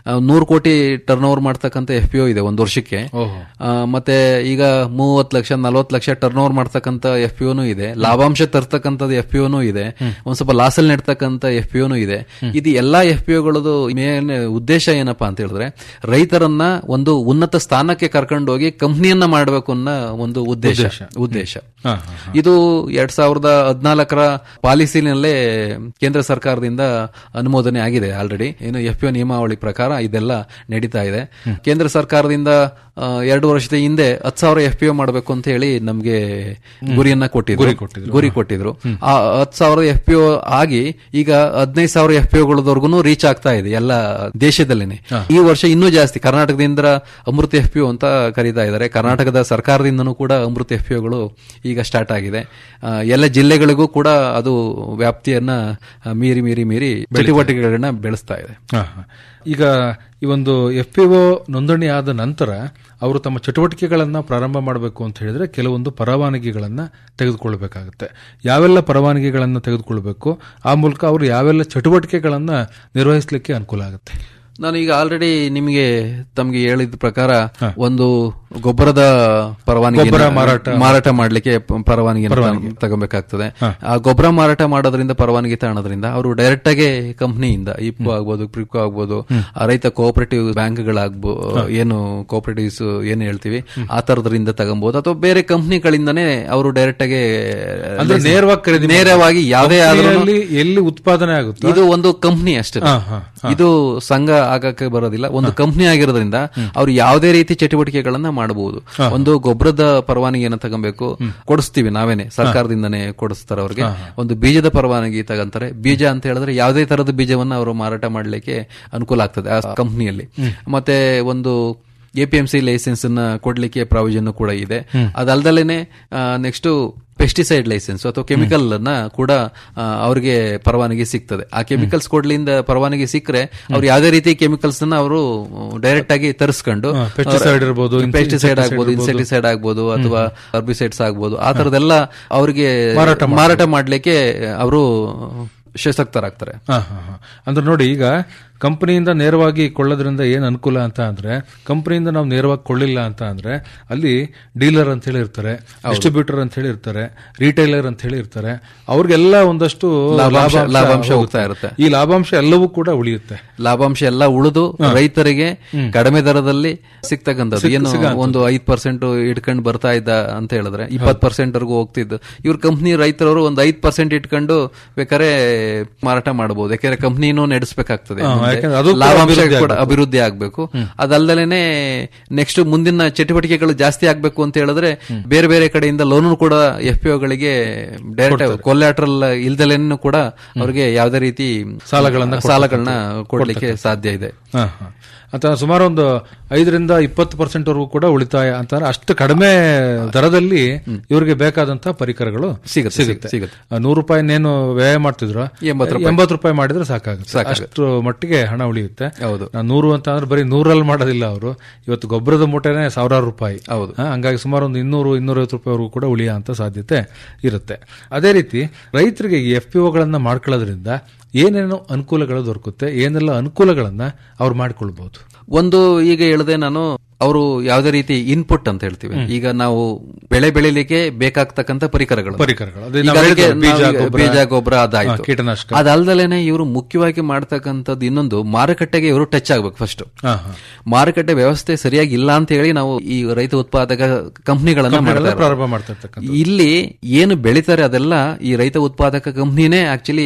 ನೂರು ಕೋಟಿ ಟರ್ನ್ ಓವರ್ ಮಾಡ್ತಕ್ಕಂಥ ಎಫ್ ಪಿ ಇದೆ ಒಂದು ವರ್ಷಕ್ಕೆ ಆ, ಮತ್ತೆ ಈಗ ಮೂವತ್ತು ಲಕ್ಷ ನಲವತ್ತು ಲಕ್ಷ ಟರ್ನ್ ಓವರ್ ಮಾಡ್ತಕ್ಕಂಥ ಎಫ್ ಪಿ ಇದೆ ಲಾಭಾಂಶ ತರ್ತಕ್ಕಂಥದ್ದು ಎಫ್ ಪಿ ಇದೆ ಒಂದ್ ಸ್ವಲ್ಪ ಲಾಸಲ್ಲಿ ನೆಡ್ತಕ್ಕಂಥ ಎಫ್ ಪಿ ಇದೆ ಇದು ಎಲ್ಲಾ ಎಫ್ ಪಿ ಗಳದು ಮೇನ್ ಉದ್ದೇಶ ಏನಪ್ಪಾ ಅಂತ ಹೇಳಿದ್ರೆ ರೈತರನ್ನ ಒಂದು ಉನ್ನತ ಸ್ಥಾನಕ್ಕೆ ಕರ್ಕೊಂಡೋಗಿ ಕಂಪ್ನಿಯನ್ನ ಮಾಡಬೇಕು ಅನ್ನೋ ಒಂದು ಉದ್ದೇಶ ಉದ್ದೇಶ ಹಾ, ಇದು ಎರಡ್ ಸಾವಿರದ ಹದಿನಾಲ್ಕರ ಪಾಲಿಸಿನಲ್ಲೇ ಕೇಂದ್ರ ಸರ್ಕಾರದಿಂದ ಅನುಮೋದನೆ ಆಗಿದೆ ಆಲ್ರೆಡಿ ಏನು ಎಫ್ ಪಿ ನಿಯಮಾವಳಿ ಪ್ರಕಾರ ಇದೆಲ್ಲ ನಡೀತಾ ಇದೆ ಕೇಂದ್ರ ಸರ್ಕಾರದಿಂದ ಆ, ಎರಡು ವರ್ಷದ ಹಿಂದೆ ಹತ್ತು ಸಾವಿರ ಎಫ್ ಪಿ ಒ ಮಾಡಬೇಕು ಅಂತ ಹೇಳಿ ನಮ್ಗೆ ಗುರಿಯನ್ನ ಕೊಟ್ಟಿದ್ರು ಗುರಿ ಕೊಟ್ಟಿದ್ರು ಆ ಹತ್ತು ಸಾವಿರ ಎಫ್ ಪಿ ಒ ಆಗಿ ಈಗ ಹದಿನೈದು ಸಾವಿರ ಎಫ್ ಪಿ ಒಗಳವರೆಗೂ ರೀಚ್ ಆಗ್ತಾ ಇದೆ ಎಲ್ಲ ದೇಶದಲ್ಲೇನೆ ಈ ವರ್ಷ ಇನ್ನೂ ಜಾಸ್ತಿ ಕರ್ನಾಟಕದಿಂದ ಅಮೃತ ಎಫ್ ಪಿ ಒ ಅಂತ ಕರೀತಾ ಇದ್ದಾರೆ ಕರ್ನಾಟಕದ ಸರ್ಕಾರದಿಂದನೂ ಕೂಡ ಅಮೃತ ಎಫ್ ಪಿ ಒಗಳು ಈಗ ಸ್ಟಾರ್ಟ್ ಆಗಿದೆ ಆ, ಎಲ್ಲ ಜಿಲ್ಲೆಗಳಿಗೂ ಕೂಡ ಅದು ವ್ಯಾಪ್ತಿಯನ್ನ ಆ, ಮೀರಿ ಮೀರಿ ಮೀರಿ ಚಟುವಟಿಕೆಗಳನ್ನ ಬೆಳೆಸ್ತಾ ಇದೆ ಹಾ, ಹಾ. ಈಗ ಈ ಒಂದು ಎಫ್ ಪಿ ಒ ನೋಂದಣಿ ಆದ ನಂತರ ಅವರು ತಮ್ಮ ಚಟುವಟಿಕೆಗಳನ್ನ ಪ್ರಾರಂಭ ಮಾಡಬೇಕು ಅಂತ ಹೇಳಿದ್ರೆ ಕೆಲವೊಂದು ಪರವಾನಗಿಗಳನ್ನ ತೆಗೆದುಕೊಳ್ಬೇಕಾಗುತ್ತೆ ಯಾವೆಲ್ಲ ಪರವಾನಗಿಗಳನ್ನ ತೆಗೆದುಕೊಳ್ಬೇಕು ಆ ಮೂಲಕ ಅವರು ಯಾವೆಲ್ಲ ಚಟುವಟಿಕೆಗಳನ್ನ ನಿರ್ವಹಿಸಲಿಕ್ಕೆ ಅನುಕೂಲ ಆಗುತ್ತೆ ನಾನು ಈಗ ಆಲ್ರೆಡಿ ನಿಮಗೆ ತಮಗೆ ಹೇಳಿದ ಪ್ರಕಾರ ಒಂದು ಗೊಬ್ಬರದ ಪರವಾನಗಿ ಗೊಬ್ಬರ ಮಾರಾಟ- ಮಾರಾಟ ಮಾಡ್ಲಿಕ್ಕೆ ಪ- ಪರವಾನಗಿ ತಗೋಬೇಕಾಗ್ತದೆ ಆ ಗೊಬ್ಬರ ಮಾರಾಟ ಮಾಡೋದ್ರಿಂದ ಪರವಾನಗಿ ತಗೊಳೋದ್ರಿಂದ ಅವರು ಡೈರೆಕ್ಟ್ ಆಗಿ ಕಂಪ್ನಿಯಿಂದ ಇಪ್ಪು ಆಗ್ಬೋದು ಪ್ರಿಕೋ ಆಗ್ಬೋದು ಆ ರೈತ ಕೋಆಪರೇಟಿವ್ ಬ್ಯಾಂಕ್ಗಳಾಗ್ಬೋ ಏನು ಕೋಆಪರೇಟಿವ್ಸ್ ಏನು ಹೇಳ್ತೀವಿ ಆ ತರದ್ರಿಂದ ತಗೊಬಹುದು ಅಥವಾ ಬೇರೆ ಕಂಪ್ನಿಗಳಿಂದನೇ ಅವರು ಡೈರೆಕ್ಟ್ ಆಗಿ ಅಂದ್ರೆ ನೇರವಾಗಿ ಖರೀದಿ ನೇರವಾಗಿ ಯಾವುದೇ ಆದ್ರೂ ಕಂಪ್ನಿಯಲ್ಲಿ ಎಲ್ಲಿ ಉತ್ಪಾದನೆ ಆಗುತ್ತೆ ಇದು ಒಂದು ಕಂಪ್ನಿ ಅಷ್ಟೇ ಹಾ, ಹಾ, ಇದು ಸಂಘ ಆಗಕ್ಕೆ ಬರೋದಿಲ್ಲ ಒಂದು ಕಂಪ್ನಿ ಆಗಿರೋದ್ರಿಂದ ಅವ್ರು ಯಾವುದೇ ರೀತಿ ಚಟುವಟಿಕೆಗಳನ್ನ ಮಾಡಬಹುದು ಒಂದು ಗೊಬ್ಬರದ ಪರವಾನಗಿಯನ್ನ ತಗೊಬೇಕು ಕೊಡಿಸ್ತೀವಿ ನಾವೇನೆ ಸರ್ಕಾರದಿಂದನೇ ಕೊಡಿಸ್ತಾರೆ ಅವ್ರಿಗೆ ಒಂದು ಬೀಜದ ಪರವಾನಗಿ ತಗಂತಾರೆ ಬೀಜ ಅಂತ ಹೇಳಿದ್ರೆ ಯಾವುದೇ ತರದ ಬೀಜವನ್ನ ಅವರು ಮಾರಾಟ ಮಾಡ್ಲಿಕ್ಕೆ ಅನುಕೂಲ ಆಗ್ತದೆ ಆ ಕಂಪ್ನಿಯಲ್ಲಿ ಮತ್ತೆ ಒಂದು ಎಪಿಎಂಸಿ ಲೈಸೆನ್ಸ್ ಅನ್ನ ಕೊಡ್ಲಿಕ್ಕೆ ಪ್ರಾವಿಷನ್ ಕೂಡ ಇದೆ ಅದಲ್ದಲೇನೆ ನೆಕ್ಸ್ಟ್ ಪೆಸ್ಟಿಸೈಡ್ ಲೈಸೆನ್ಸ್ ಅಥವಾ ಕೆಮಿಕಲ್ ಅನ್ನ ಕೂಡ ಆ, ಅವ್ರಿಗೆ ಪರವಾನಗಿ ಸಿಗ್ತದೆ ಆ ಕೆಮಿಕಲ್ಸ್ ಕೊಡ್ಲಿಂದ ಪರವಾನಗಿ ಸಿಕ್ಕರೆ ಅವ್ರು ಯಾವುದೇ ರೀತಿ ಕೆಮಿಕಲ್ಸ್ ಅನ್ನ ಅವರು ಡೈರೆಕ್ಟ್ ಆಗಿ ತರಿಸ್ಕೊಂಡು pesticide ಇರ್ಬೋದು, ಪೆಸ್ಟಿಸೈಡ್ ಆಗ್ಬೋದು ಇನ್ಸೆಕ್ಟಿಸೈಡ್ ಆಗ್ಬೋದು ಅಥವಾ ಹರ್ಬಿಸೈಡ್ಸ್ ಆಗ್ಬೋದು ಆ ತರದೆಲ್ಲ ಅವ್ರಿಗೆ ಮಾರಾಟ ಮಾಡ್ಲಿಕ್ಕೆ ಅವರು ಸಶಕ್ತರಾಗ್ತಾರೆ ಹಾ, ಹಾ, ಹಾ. ಅಂದ್ರೆ ನೋಡಿ ಈಗ ಕಂಪನಿಯಿಂದ ನೇರವಾಗಿ ಕೊಳ್ಳೋದ್ರಿಂದ ಏನ್ ಅನುಕೂಲ ಅಂತ ಅಂದ್ರೆ ಕಂಪನಿಯಿಂದ ನಾವು ನೇರವಾಗಿ ಕೊಳ್ಳಿಲ್ಲ ಅಂತ ಅಂದ್ರೆ ಅಲ್ಲಿ ಡೀಲರ್ ಅಂತ ಹೇಳಿ ಇರ್ತಾರೆ ಡಿಸ್ಟ್ರಿಬ್ಯೂಟರ್ ಅಂತ ಹೇಳಿ ಇರ್ತಾರೆ ರಿಟೈಲರ್ ಅಂತ ಹೇಳಿ ಇರ್ತಾರೆ ಅವ್ರಿಗೆಲ್ಲ ಒಂದಷ್ಟು ಲಾಭಾಂಶ- ಲಾಭಾಂಶ ಹೋಗುತ್ತೆ. ಹೋಗ್ತಾ ಇರುತ್ತೆ. ಈ ಲಾಭಾಂಶ ಎಲ್ಲವೂ ಕೂಡ ಉಳಿಯುತ್ತೆ ಲಾಭಾಂಶ ಎಲ್ಲ ಉಳಿದು ರೈತರಿಗೆ ಕಡಿಮೆ ದರದಲ್ಲಿ ಸಿಗ್ತಕ್ಕಂಥದ್ದು ಏನು ಒಂದು ಐದ್ ಪರ್ಸೆಂಟ್ ಇಟ್ಕೊಂಡು ಬರ್ತಾ ಇದ್ದ ಅಂತ ಹೇಳಿದ್ರೆ ಇಪ್ಪತ್ ಪರ್ಸೆಂಟ್ ವರ್ಗೂ ಹೋಗ್ತಿದ್ದು ಇವ್ರ ಕಂಪ್ನಿ ರೈತರವರು ಒಂದು ಐದ್ ಪರ್ಸೆಂಟ್ ಇಟ್ಕೊಂಡು ಬೇಕಾದ್ರೆ ಮಾರಾಟ ಮಾಡಬಹುದು ಯಾಕಂದ್ರೆ ಕಂಪ್ನಿನೂ ನಡೆಸಬೇಕಾಗ್ತದೆ ಯಾಕಂದ್ರೆ ಅದು ಕೂಡ ಲಾಭಾಂಶ ಅಭಿವೃದ್ಧಿ ಕೂಡ ಅಭಿವೃದ್ಧಿ ಆಗ್ಬೇಕು ಅದಲ್ದಲೇನೆ ನೆಕ್ಸ್ಟ್ ಮುಂದಿನ ಚಟುವಟಿಕೆಗಳು ಜಾಸ್ತಿ ಆಗ್ಬೇಕು ಅಂತ ಹೇಳಿದ್ರೆ ಬೇರೆ ಬೇರೆ ಕಡೆಯಿಂದ ಲೋನು ಕೂಡ ಎಫ್ ಪಿ ಗಳಿಗೆ ಡೈರೆಕ್ಟ್ ಕೊಲ್ಯಾಟ್ರಲ್ ಇಲ್ದಲೇನು ಕೂಡ ಅವ್ರಿಗೆ ಯಾವುದೇ ರೀತಿ ಸಾಲಗಳನ್ನ ಸಾಲಗಳನ್ನ ಕೊಡ್ಲಿಕ್ಕೆ ಸಾಧ್ಯ ಇದೆ ಹಾ, ಹಾ. ಅಥವಾ ಸುಮಾರು ಒಂದು ಐದರಿಂದ ಇಪ್ಪತ್ತು ಪರ್ಸೆಂಟ್ ವರೆಗೂ ಕೂಡ ಉಳಿತಾಯ ಅಂತಂದ್ರೆ ಅಷ್ಟು ಕಡಿಮೆ ದರದಲ್ಲಿ ಇವರಿಗೆ ಬೇಕಾದಂತಹ ಪರಿಕರಗಳು ಸಿಗುತ್ತೆ, ಸಿಗುತ್ತೆ. ಆ, ನೂರು ರೂಪಾಯಿನೇನು ವ್ಯಯ ಮಾಡ್ತಿದ್ರು ಎಂಬತ್ತು ಎಂಬತ್ತು ರೂಪಾಯಿ ಮಾಡಿದ್ರೆ ಸಾಕಾಗುತ್ತೆ ಅಷ್ಟು ಮಟ್ಟಿಗೆ ಹಣ ಉಳಿಯುತ್ತೆ ಹೌದು. ನಾ ನೂರು ಅಂತ ಅಂದ್ರೆ ಬರೀ ನೂರಲ್ಲಿ ಮಾಡೋದಿಲ್ಲ ಅವರು ಇವತ್ತು ಗೊಬ್ಬರದ ಮೂಟೆನೆ ಸಾವಿರಾರು ರೂಪಾಯಿ ಹೌದು. ಹಾ, ಹಂಗಾಗಿ ಸುಮಾರು ಒಂದು ಇನ್ನೂರು ಇನ್ನೂರೈವತ್ತು ರೂಪಾಯಿವರೆಗೂ ಕೂಡ ಉಳಿಯ ಅಂತ ಸಾಧ್ಯತೆ ಇರುತ್ತೆ ಅದೇ ರೀತಿ ರೈತರಿಗೆ ಈ ಎಫ್ ಪಿ ಒಗಳನ್ನ ಮಾಡ್ಕೊಳ್ಳೋದ್ರಿಂದ ಏನೇನೋ ಅನುಕೂಲಗಳು ದೊರಕುತ್ತೆ ಏನೆಲ್ಲ ಅನುಕೂಲಗಳನ್ನ ಅವ್ರು ಮಾಡ್ಕೊಳ್ಬಹುದು ಒಂದು ಈಗ ಹೇಳಿದೆ ನಾನು ಅವರು ಯಾವುದೇ ರೀತಿ ಇನ್ಪುಟ್ ಅಂತ ಹೇಳ್ತೀವಿ ಈಗ ನಾವು ಬೆಳೆ ಬೆಳಿಲಿಕ್ಕೆ ಬೇಕಾಗ್ತಕ್ಕಂಥ ಪರಿಕರಗಳು ಪರಿಕರಗಳು. ಅದೇ ಈಗ ನಾವು ಅದಕ್ಕೆ ಹೇಳಿದ್ವಿ, ಬೀಜ, ನಾವು ಈಗ ಗೊಬ್ಬರ, ಬೀಜ ಗೊಬ್ಬರ ಅದಾಯ್ತು ಹಾ, ಕೀಟನಾಶಕ. ಅದಲ್ದಲೇನೆ ಇವರು ಮುಖ್ಯವಾಗಿ ಮಾಡ್ತಕ್ಕಂಥದ್ದು ಇನ್ನೊಂದು ಮಾರುಕಟ್ಟೆಗೆ ಇವರು ಟಚ್ ಆಗ್ಬೇಕು ಫಸ್ಟ್ ಹಾ, ಹಾ. ಮಾರುಕಟ್ಟೆ ವ್ಯವಸ್ಥೆ ಸರಿಯಾಗಿ ಇಲ್ಲ ಅಂತ ಹೇಳಿ ನಾವು ಈ ರೈತ ಉತ್ಪಾದಕ ಕಂಪ್ನಿಗಳನ್ನ ಮಾಡ್ತಾ ಕಂಪ್ನಿಗಳನ್ನ ಇರೋದು. ಪ್ರಾರಂಭ ಮಾಡ್ತಾ ಇರ್ತಕ್ಕಂಥ ಇಲ್ಲಿ ಏನು ಬೆಳಿತಾರೆ ಅದೆಲ್ಲ ಈ ರೈತ ಉತ್ಪಾದಕ ಕಂಪ್ನಿನೇ ಆಕ್ಚುಲಿ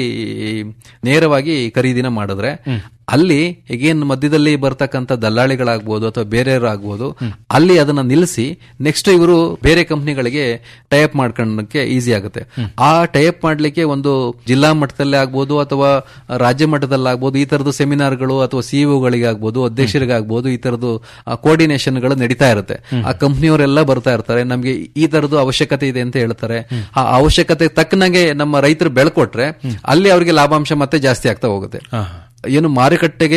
ನೇರವಾಗಿ ಖರೀದಿನ ಮಾಡಿದ್ರೆ ಅಲ್ಲಿ ಈಗೇನ್ ಮಧ್ಯದಲ್ಲಿ ಬರ್ತಕ್ಕಂಥ ದಲ್ಲಾಳಿಗಳಾಗ್ಬೋದು ಅಥವಾ ಬೇರೆಯವರಾಗ್ಬೋದು ಅಲ್ಲಿ ಅದನ್ನ ನಿಲ್ಲಿಸಿ ನೆಕ್ಸ್ಟ್ ಇವರು ಬೇರೆ ಕಂಪ್ನಿಗಳಿಗೆ ಟೈಪ್ ಮಾಡ್ಕೊಳ್ಳಕ್ಕೆ ಈಸಿ ಆಗುತ್ತೆ ಆ ಟೈಪ್ ಮಾಡ್ಲಿಕ್ಕೆ ಒಂದು ಜಿಲ್ಲಾ ಮಟ್ಟದಲ್ಲೇ ಆಗ್ಬೋದು ಅಥವಾ ರಾಜ್ಯ ಮಟ್ಟದಲ್ಲಿ ಆಗ್ಬೋದು ಈ ತರದ ಸೆಮಿನಾರ್ಗಳು ಅಥವಾ ಸಿಇಒಗಳಿಗೆ ಆಗ್ಬೋದು ಅಧ್ಯಕ್ಷರಿಗಾಗ್ಬೋದು ಈ ತರದ್ದು ಕೋಆರ್ಡಿನೇಷನ್ಗಳು ನಡೀತಾ ಇರುತ್ತೆ ಆ ಕಂಪ್ನಿಯವರೆಲ್ಲ ಬರ್ತಾ ಇರ್ತಾರೆ ನಮ್ಗೆ ಈ ತರದ್ದು ಅವಶ್ಯಕತೆ ಇದೆ ಅಂತ ಹೇಳ್ತಾರೆ ಆ ಅವಶ್ಯಕತೆ ತಕ್ಕನಾಗೆ ನಮ್ಮ ರೈತರು ಬೆಳ್ಕೊಟ್ರೆ ಅಲ್ಲಿ ಅವರಿಗೆ ಲಾಭಾಂಶ ಮತ್ತೆ ಜಾಸ್ತಿ ಆಗ್ತಾ ಹೋಗುತ್ತೆ ಹಾ, ಹಾ. ಏನು ಮಾರುಕಟ್ಟೆಗೆ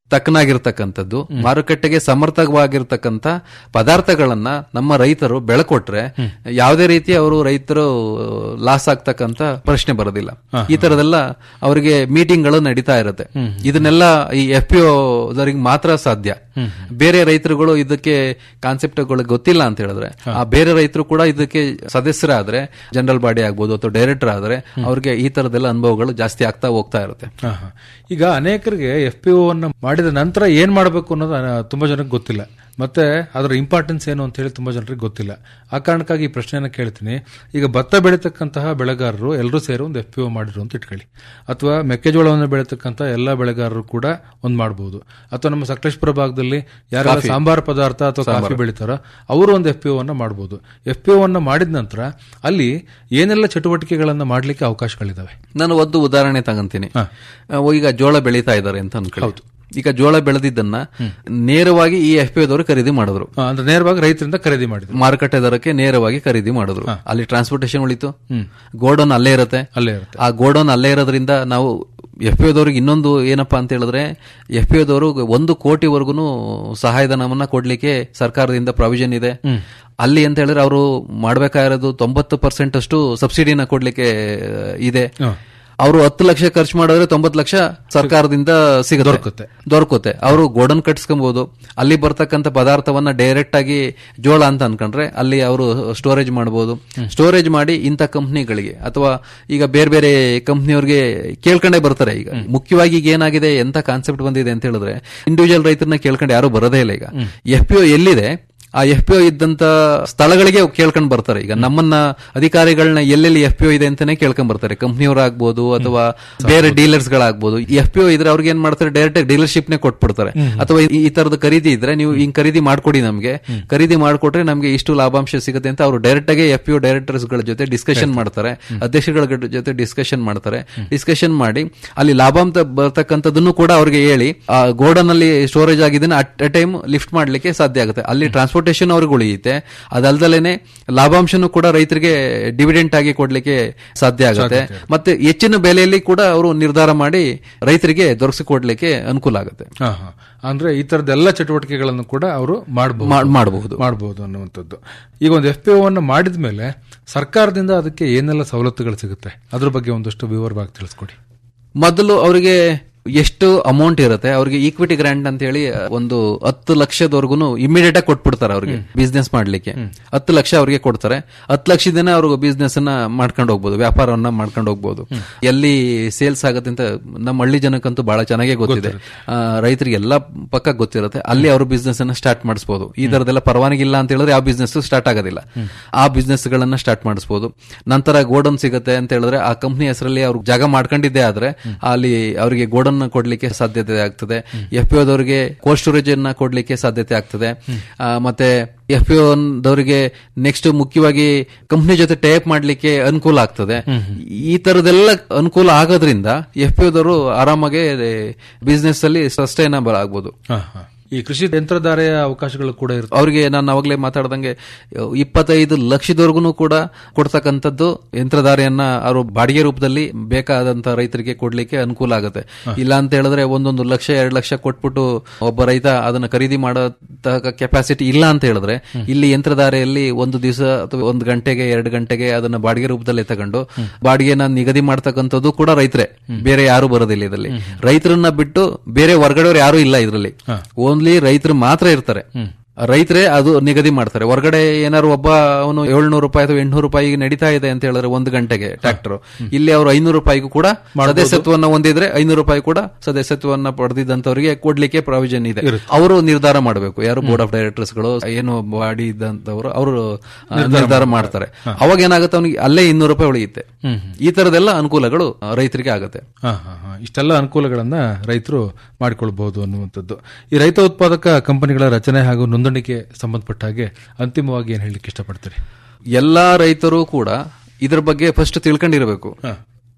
ತಕ್ಕನಾಗಿರ್ತಕ್ಕಂಥದ್ದು ಮಾರುಕಟ್ಟೆಗೆ ಸಮರ್ಥವಾಗಿರ್ತಕ್ಕಂಥ ಪದಾರ್ಥಗಳನ್ನ ನಮ್ಮ ರೈತರು ಬೆಳಕೊಟ್ರೆ ಯಾವುದೇ ರೀತಿ ಅವರು ರೈತರು ಲಾಸ್ ಆಗ್ತಕ್ಕಂಥ ಪ್ರಶ್ನೆ ಬರೋದಿಲ್ಲ ಈ ತರದೆಲ್ಲ ಅವರಿಗೆ ಮೀಟಿಂಗ್ಗಳು ನಡೀತಾ ಇರುತ್ತೆ ಇದನ್ನೆಲ್ಲ ಈ ಎಫ್ ಪಿ ದವರಿಗೆ ಮಾತ್ರ ಸಾಧ್ಯ ಬೇರೆ ರೈತರುಗಳು ಇದಕ್ಕೆ ಕಾನ್ಸೆಪ್ಟ್ಗಳು ಗೊತ್ತಿಲ್ಲ ಅಂತ ಹೇಳಿದ್ರೆ ಆ ಬೇರೆ ರೈತರು ಕೂಡ ಇದಕ್ಕೆ ಸದಸ್ಯರಾದ್ರೆ ಜನರಲ್ ಬಾಡಿ ಆಗ್ಬೋದು ಅಥವಾ ಡೈರೆಕ್ಟರ್ ಆದ್ರೆ ಅವ್ರಿಗೆ ಈ ತರದೆಲ್ಲ ಅನುಭವಗಳು ಜಾಸ್ತಿ ಆಗ್ತಾ ಹೋಗ್ತಾ ಇರುತ್ತೆ ಹಾ, ಹಾ. ಈಗ ಅನೇಕರಿಗೆ ಎಫ್ ಪಿ ಅನ್ನ ಮಾಡಿದ ನಂತರ ಏನ್ ಮಾಡಬೇಕು ಅನ್ನೋದು ಆ, ತುಂಬಾ ಜನಕ್ಕೆ ಗೊತ್ತಿಲ್ಲ ಮತ್ತೆ ಅದರ ಇಂಪಾರ್ಟೆನ್ಸ್ ಏನು ಅಂತ ಹೇಳಿ ತುಂಬಾ ಜನರಿಗೆ ಗೊತ್ತಿಲ್ಲ ಆ ಕಾರಣಕ್ಕಾಗಿ ಈ ಪ್ರಶ್ನೆಯನ್ನ ಕೇಳ್ತೀನಿ ಈಗ ಭತ್ತ ಬೆಳೀತಕ್ಕಂತಹ ಬೆಳೆಗಾರರು ಎಲ್ಲರೂ ಸೇರಿ ಒಂದು ಎಫ್ ಪಿ ಒ ಮಾಡಿದ್ರು ಅಂತ ಇಟ್ಕೊಳ್ಳಿ ಅಥವಾ ಮೆಕ್ಕೆಜೋಳವನ್ನು ಬೆಳೀತಕ್ಕಂಥ ಎಲ್ಲ ಬೆಳೆಗಾರರು ಕೂಡ ಒಂದ್ ಮಾಡಬಹುದು ಅಥವಾ ನಮ್ಮ ಸಕಲೇಶ್ಪುರ ಭಾಗದಲ್ಲಿ ಯಾರೆಲ್ಲ ಸಾಂಬಾರ್ ಪದಾರ್ಥ ಅಥವಾ ಕಾಫಿ ಬೆಳಿತಾರೋ ಅವರು ಒಂದು ಎಫ್ ಪಿ ಒ ಅನ್ನ ಮಾಡಬಹುದು ಎಫ್ ಪಿ ಒ ಅನ್ನ ಮಾಡಿದ ನಂತರ ಅಲ್ಲಿ ಏನೆಲ್ಲ ಚಟುವಟಿಕೆಗಳನ್ನ ಮಾಡ್ಲಿಕ್ಕೆ ಅವಕಾಶಗಳಿದಾವೆ ನಾನು ಒಂದು ಉದಾಹರಣೆ ತಗಂತೀನಿ ಅಹ್, ಈಗ ಜೋಳ ಬೆಳೀತಾ ಇದ್ದಾರೆ ಅಂತ ಅನ್ಕೊಳ್ಳಿ ಈಗ ಜೋಳ ಬೆಳೆದಿದ್ದನ್ನ ನೇರವಾಗಿ ಈ ಎಫ್ ಪಿ ದವರು ಖರೀದಿ ಮಾಡಿದ್ರು ಆ, ಅಂದ್ರೆ ನೇರವಾಗಿ ರೈತರಿಂದ ಖರೀದಿ ಮಾಡಿದ್ರು ಮಾರುಕಟ್ಟೆ ದರಕ್ಕೆ ನೇರವಾಗಿ ಖರೀದಿ ಮಾಡಿದ್ರು ಅಲ್ಲಿ ಟ್ರಾನ್ಸ್ಪೋರ್ಟೇಶನ್ ಉಳಿತು ಗೋಡೌನ್ ಅಲ್ಲೇ ಇರುತ್ತೆ ಅಲ್ಲೇ ಇರುತ್ತೆ ಆ ಗೋಡೌನ್ ಅಲ್ಲೇ ಇರೋದ್ರಿಂದ ನಾವು ಎಫ್ ಪಿ ದವ್ರಿಗೆ ಇನ್ನೊಂದು ಏನಪ್ಪಾ ಅಂತ ಹೇಳಿದ್ರೆ ಎಫ್ ಪಿ ದವರು ಒಂದು ಕೋಟಿವರೆಗೂ ಸಹಾಯಧನವನ್ನ ಕೊಡ್ಲಿಕ್ಕೆ ಸರ್ಕಾರದಿಂದ ಪ್ರಾವಿಷನ್ ಇದೆ ಅಲ್ಲಿ ಅಂತ ಹೇಳಿದ್ರೆ ಅವರು ಮಾಡ್ಬೇಕಾಗಿರೋದು ತೊಂಬತ್ತು ಪರ್ಸೆಂಟ್ ಅಷ್ಟು ಸಬ್ಸಿಡಿನ ಕೊಡ್ಲಿಕ್ಕೆ ಇದೆ ಅವರು ಹತ್ತು ಲಕ್ಷ ಖರ್ಚು ಮಾಡಿದ್ರೆ ತೊಂಬತ್ತು ಲಕ್ಷ ಸರ್ಕಾರದಿಂದ ಸಿಗುತ್ತೆ ದೊರಕುತ್ತೆ. ದೊರಕುತ್ತೆ ಅವರು ಗೋಡನ್ ಕಟ್ಸ್ಕೊಬಹುದು ಅಲ್ಲಿ ಬರ್ತಕ್ಕಂಥ ಪದಾರ್ಥವನ್ನ ಡೈರೆಕ್ಟ್ ಆಗಿ ಜೋಳ ಅಂತ ಅನ್ಕೊಂಡ್ರೆ ಅಲ್ಲಿ ಅವರು ಸ್ಟೋರೇಜ್ ಮಾಡಬಹುದು ಸ್ಟೋರೇಜ್ ಮಾಡಿ ಇಂಥ ಕಂಪ್ನಿಗಳಿಗೆ ಅಥವಾ ಈಗ ಬೇರೆ ಬೇರೆ ಕಂಪ್ನಿಯವ್ರಿಗೆ ಕೇಳ್ಕೊಂಡೇ ಬರ್ತಾರೆ ಈಗ ಮುಖ್ಯವಾಗಿ ಈಗ ಏನಾಗಿದೆ ಎಂತ ಕಾನ್ಸೆಪ್ಟ್ ಬಂದಿದೆ ಅಂತ ಹೇಳಿದ್ರೆ ಇಂಡಿವಿಜುವಲ್ ರೈತರನ್ನ ಕೇಳ್ಕೊಂಡು ಯಾರು ಬರೋದೇ ಇಲ್ಲ ಈಗ ಎಫ್ ಪಿ ಎಲ್ಲಿದೆ ಆ ಎಫ್ ಪಿ ಇದ್ದಂತ ಸ್ಥಳಗಳಿಗೆ ಕೇಳ್ಕೊಂಡ್ ಬರ್ತಾರೆ ಈಗ ನಮ್ಮನ್ನ ಅಧಿಕಾರಿಗಳನ್ನ ಎಲ್ಲೆಲ್ಲಿ ಎಫ್ ಪಿ ಇದೆ ಅಂತಾನೆ ಕೇಳ್ಕೊಂಡ್ ಬರ್ತಾರೆ ಕಂಪ್ನಿಯವರಾಗ್ಬೋದು ಅಥವಾ ಬೇರೆ ಡೀಲರ್ಸ್ ಗಳಾಗ್ಬೋದು ಎಫ್ ಪಿ ಇದ್ರೆ ಅವ್ರಿಗೆ ಏನ್ ಮಾಡ್ತಾರೆ ಡೈರೆಕ್ಟ್ ಡೀಲರ್ಶಿಪ್ ನೇ ಕೊಟ್ಬಿಡ್ತಾರೆ ಅಥವಾ ಈ- ಈ ತರದ ಖರೀದಿ ಇದ್ರೆ ನೀವು ಹಿಂಗ್ ಖರೀದಿ ಮಾಡ್ಕೊಡಿ ನಮ್ಗೆ ಖರೀದಿ ಮಾಡ್ಕೊಟ್ರೆ ನಮ್ಗೆ ಇಷ್ಟು ಲಾಭಾಂಶ ಸಿಗುತ್ತೆ ಅಂತ ಅವರು ಡೈರೆಕ್ಟ್ ಆಗಿ ಎಫ್ ಪಿ ಡೈರೆಕ್ಟರ್ಸ್ ಗಳ ಜೊತೆ ಡಿಸ್ಕಷನ್ ಮಾಡ್ತಾರೆ ಅಧ್ಯಕ್ಷಗಳ ಗ- ಜೊತೆ ಡಿಸ್ಕಷನ್ ಮಾಡ್ತಾರೆ ಡಿಸ್ಕಷನ್ ಮಾಡಿ ಅಲ್ಲಿ ಲಾಭಾಂಶ ಬರ್ತಕ್ಕಂಥದ್ದನ್ನು ಕೂಡ ಅವ್ರಿಗೆ ಹೇಳಿ ಆ ಗೋಡನ್ ಅಲ್ಲಿ ಸ್ಟೋರೇಜ್ ಆಗಿದ್ದನ್ನ ಅಟ್ ಎ ಟೈಮ್ ಲಿಫ್ಟ್ ಮಾಡ್ಲಿಕ್ಕೆ ಸಾಧ್ಯ ಆಗುತ್ತೆ ಅಲ್ಲಿ ಟ್ರಾನ್ಸ್ಪೋರ್ಟೇಷನ್ ಅವ್ರಿಗೆ ಉಳಿಯುತ್ತೆ ಅದಲ್ದಲೇನೆ ಲಾಭಾಂಶನೂ ಕೂಡ ರೈತರಿಗೆ ಡಿವಿಡೆಂಟ್ ಆಗಿ ಕೊಡ್ಲಿಕ್ಕೆ ಸಾಧ್ಯ ಆಗುತ್ತೆ ಮತ್ತೆ ಹೆಚ್ಚಿನ ಬೆಲೆಯಲ್ಲಿ ಕೂಡ ಅವರು ನಿರ್ಧಾರ ಮಾಡಿ ರೈತರಿಗೆ ದೊರಕಿಸಿಕೊಡ್ಲಿಕ್ಕೆ ಅನುಕೂಲ ಆಗುತ್ತೆ ಹಾ, ಹಾ. ಅಂದ್ರೆ ಈ ತರದ ಎಲ್ಲ ಚಟುವಟಿಕೆಗಳನ್ನು ಕೂಡ ಅವರು ಮಾಡಬಹುದು ಮಾಡ್- ಮಾಡಬಹುದು ಮಾಡಬಹುದು ಅನ್ನುವಂಥದ್ದು ಈಗ ಒಂದು ಎಫ್ ಪಿ ಒನ್ನ ಮಾಡಿದ ಮೇಲೆ ಸರ್ಕಾರದಿಂದ ಅದಕ್ಕೆ ಏನೆಲ್ಲ ಸವಲತ್ತುಗಳು ಸಿಗುತ್ತೆ ಅದ್ರ ಬಗ್ಗೆ ಒಂದಷ್ಟು ವಿವರವಾಗಿ ತಿಳಿಸ್ಕೊಡಿ ಮೊದಲು ಅವರಿಗೆ ಎಷ್ಟು ಅಮೌಂಟ್ ಇರುತ್ತೆ ಅವ್ರಿಗೆ ಈಕ್ವಿಟಿ ಗ್ರಾಂಟ್ ಅಂತ ಹೇಳಿ ಒಂದು ಹತ್ತು ಲಕ್ಷದವರೆಗೂ ಇಮಿಡಿಯೇಟ್ ಆಗಿ ಕೊಟ್ಬಿಡ್ತಾರೆ ಅವ್ರಿಗೆ ಬಿಸ್ನೆಸ್ ಮಾಡ್ಲಿಕ್ಕೆ ಹತ್ತು ಲಕ್ಷ ಅವ್ರಿಗೆ ಕೊಡ್ತಾರೆ ಹತ್ತು ಲಕ್ಷದಿಂದ ಅವ್ರಿಗೆ ಬಿಸ್ನೆಸ್ ಅನ್ನ ಮಾಡ್ಕೊಂಡು ಹೋಗ್ಬೋದು ವ್ಯಾಪಾರವನ್ನ ಮಾಡ್ಕೊಂಡು ಹೋಗ್ಬೋದು ಎಲ್ಲಿ ಸೇಲ್ಸ್ ಆಗುತ್ತೆ ಅಂತ ನಮ್ಮ ಹಳ್ಳಿ ಜನಕ್ಕಂತೂ ಬಹಳ ಚೆನ್ನಾಗೇ ಗೊತ್ತಿದೆ ಆ, ರೈತರಿಗೆ ಎಲ್ಲ ಪಕ್ಕ ಗೊತ್ತಿರುತ್ತೆ ಅಲ್ಲಿ ಅವರು ಬಿಸ್ನೆಸ್ ಅನ್ನ ಸ್ಟಾರ್ಟ್ ಮಾಡಿಸಬಹುದು ಈ ತರದೆಲ್ಲ ಪರವಾನಗಿ ಇಲ್ಲ ಅಂತ ಹೇಳಿದ್ರೆ ಯಾವ ಬಿಸ್ನೆಸ್ ಸ್ಟಾರ್ಟ್ ಆಗೋದಿಲ್ಲ ಆ ಬಿಸ್ನೆಸ್ ಗಳನ್ನ ಸ್ಟಾರ್ಟ್ ಮಾಡಿಸಬಹುದು ನಂತರ ಗೋಡನ್ ಸಿಗುತ್ತೆ ಅಂತ ಹೇಳಿದ್ರೆ ಆ ಕಂಪ್ನಿ ಹೆಸರಲ್ಲಿ ಅವ್ರು ಜಾಗ ಮಾಡ್ಕೊಂಡಿದ್ದೆ ಆದ್ರೆ ಅಲ್ಲಿ ಅವರಿಗೆ ಗೋಡನ್ ಕೊಡ್ಲಿಕ್ಕೆ ಸಾಧ್ಯತೆ ಆಗ್ತದೆ ಎಫ್ ಪಿ ದವರಿಗೆ ಕೋಲ್ಡ್ ಸ್ಟೋರೇಜ್ ಅನ್ನ ಕೊಡ್ಲಿಕ್ಕೆ ಸಾಧ್ಯತೆ ಆಗ್ತದೆ ಆ, ಮತ್ತೆ ಎಫ್ ಪಿ ದವರಿಗೆ ನೆಕ್ಸ್ಟ್ ಮುಖ್ಯವಾಗಿ ಕಂಪ್ನಿ ಜೊತೆ ಟೈಪ್ ಮಾಡ್ಲಿಕ್ಕೆ ಅನುಕೂಲ ಆಗ್ತದೆ ಈ ತರದೆಲ್ಲ ಅನುಕೂಲ ಆಗೋದ್ರಿಂದ ಎಫ್ ಪಿ ದವರು ಆರಾಮಾಗಿ ಬಿಸ್ನೆಸ್ ಅಲ್ಲಿ ಸಸ್ಟೈನಬಲ್ ಆಗ್ಬೋದು ಹಾ, ಹಾ. ಈ ಕೃಷಿ ಯಂತ್ರಧಾರೆಯ ಅವಕಾಶಗಳು ಕೂಡ ಇರುತ್ತೆ ಅವ್ರಿಗೆ ನಾನು ಅವಾಗಲೇ ಮಾತಾಡ್ದಂಗೆ ಇಪ್ಪತ್ತೈದು ಲಕ್ಷದವರೆಗೂ ಕೂಡ ಕೊಡ್ತಕ್ಕಂಥದ್ದು ಯಂತ್ರಧಾರೆಯನ್ನ ಅವರು ಬಾಡಿಗೆ ರೂಪದಲ್ಲಿ ಬೇಕಾದಂತ ರೈತರಿಗೆ ಕೊಡ್ಲಿಕ್ಕೆ ಅನುಕೂಲ ಆಗುತ್ತೆ ಇಲ್ಲ ಅಂತ ಹೇಳಿದ್ರೆ ಒಂದೊಂದು ಲಕ್ಷ ಎರಡು ಲಕ್ಷ ಕೊಟ್ಬಿಟ್ಟು ಒಬ್ಬ ರೈತ ಅದನ್ನ ಖರೀದಿ ಮಾಡೋ ಕೆಪಾಸಿಟಿ ಇಲ್ಲ ಅಂತ ಹೇಳಿದ್ರೆ ಇಲ್ಲಿ ಯಂತ್ರಧಾರೆಯಲ್ಲಿ ಒಂದು ದಿವಸ ಅಥವಾ ಒಂದು ಗಂಟೆಗೆ ಎರಡು ಗಂಟೆಗೆ ಅದನ್ನ ಬಾಡಿಗೆ ರೂಪದಲ್ಲಿ ತಗೊಂಡು ಬಾಡಿಗೆನ ನಿಗದಿ ಮಾಡ್ತಕ್ಕಂಥದ್ದು ಕೂಡ ರೈತರೇ ಬೇರೆ ಯಾರು ಬರೋದಿಲ್ಲ ಇದರಲ್ಲಿ ರೈತರನ್ನ ಬಿಟ್ಟು ಬೇರೆ ಹೊರಗಡೆಯವ್ರು ಯಾರು ಇಲ್ಲ ಇದರಲ್ಲಿ ಓನ್ಲಿ ರೈತರು ಮಾತ್ರ ಇರ್ತಾರೆ ರೈತರೇ ಅದು ನಿಗದಿ ಮಾಡ್ತಾರೆ ಹೊರಗಡೆ ಏನಾದ್ರು ಒಬ್ಬ ಅವನು ಏಳ್ನೂರು ರೂಪಾಯಿ ಅಥವಾ ಎಂಟ್ನೂರು ರೂಪಾಯಿಗೆ ನಡೀತಾ ಇದೆ ಅಂತ ಹೇಳಿದ್ರೆ ಒಂದು ಗಂಟೆಗೆ ಟ್ರಾಕ್ಟರ್ ಇಲ್ಲಿ ಅವರು ಐನೂರು ರೂಪಾಯಿಗೂ ಕೂಡ ಸದಸ್ಯತ್ವವನ್ನು ಹೊಂದಿದ್ರೆ ಐನೂರು ರೂಪಾಯಿ ಕೂಡ ಸದಸ್ಯತ್ವವನ್ನ ಪಡೆದಿದ್ದಂತವರಿಗೆ ಕೊಡ್ಲಿಕ್ಕೆ ಪ್ರಾವಿಷನ್ ಇದೆ ಅವರು ನಿರ್ಧಾರ ಮಾಡಬೇಕು ಯಾರು ಬೋರ್ಡ್ ಆಫ್ ಡೈರೆಕ್ಟರ್ಸ್ ಗಳು ಏನು ಬಾಡಿ ಇದ್ದಂತವರು ಅವರು ನಿರ್ಧಾರ ಮಾಡ್ತಾರೆ ಅವಾಗ ಏನಾಗುತ್ತೆ ಅವನಿಗೆ ಅಲ್ಲೇ ಇನ್ನೂರು ರೂಪಾಯಿ ಉಳಿಯುತ್ತೆ ಈ ತರದೆಲ್ಲ ಅನುಕೂಲಗಳು ಆ, ರೈತರಿಗೆ ಆಗುತ್ತೆ ಹಾ, ಹಾ, ಹಾ. ಇಷ್ಟೆಲ್ಲ ಅನುಕೂಲಗಳನ್ನ ರೈತರು ಮಾಡಿಕೊಳ್ಬಹುದು ಅನ್ನುವಂಥದ್ದು ಈ ರೈತ ಉತ್ಪಾದಕ ಕಂಪನಿಗಳ ರಚನೆ ಹಾಗೂ ನೋಂದಣಿಗೆ ಸಂಬಂಧಪಟ್ಟ ಹಾಗೆ ಅಂತಿಮವಾಗಿ ಏನ್ ಹೇಳಲಿಕ್ಕೆ ಇಷ್ಟಪಡ್ತೀರಿ ಎಲ್ಲಾ ರೈತರು ಕೂಡ ಇದ್ರ ಬಗ್ಗೆ ಫಸ್ಟ್ ತಿಳ್ಕೊಂಡಿರಬೇಕು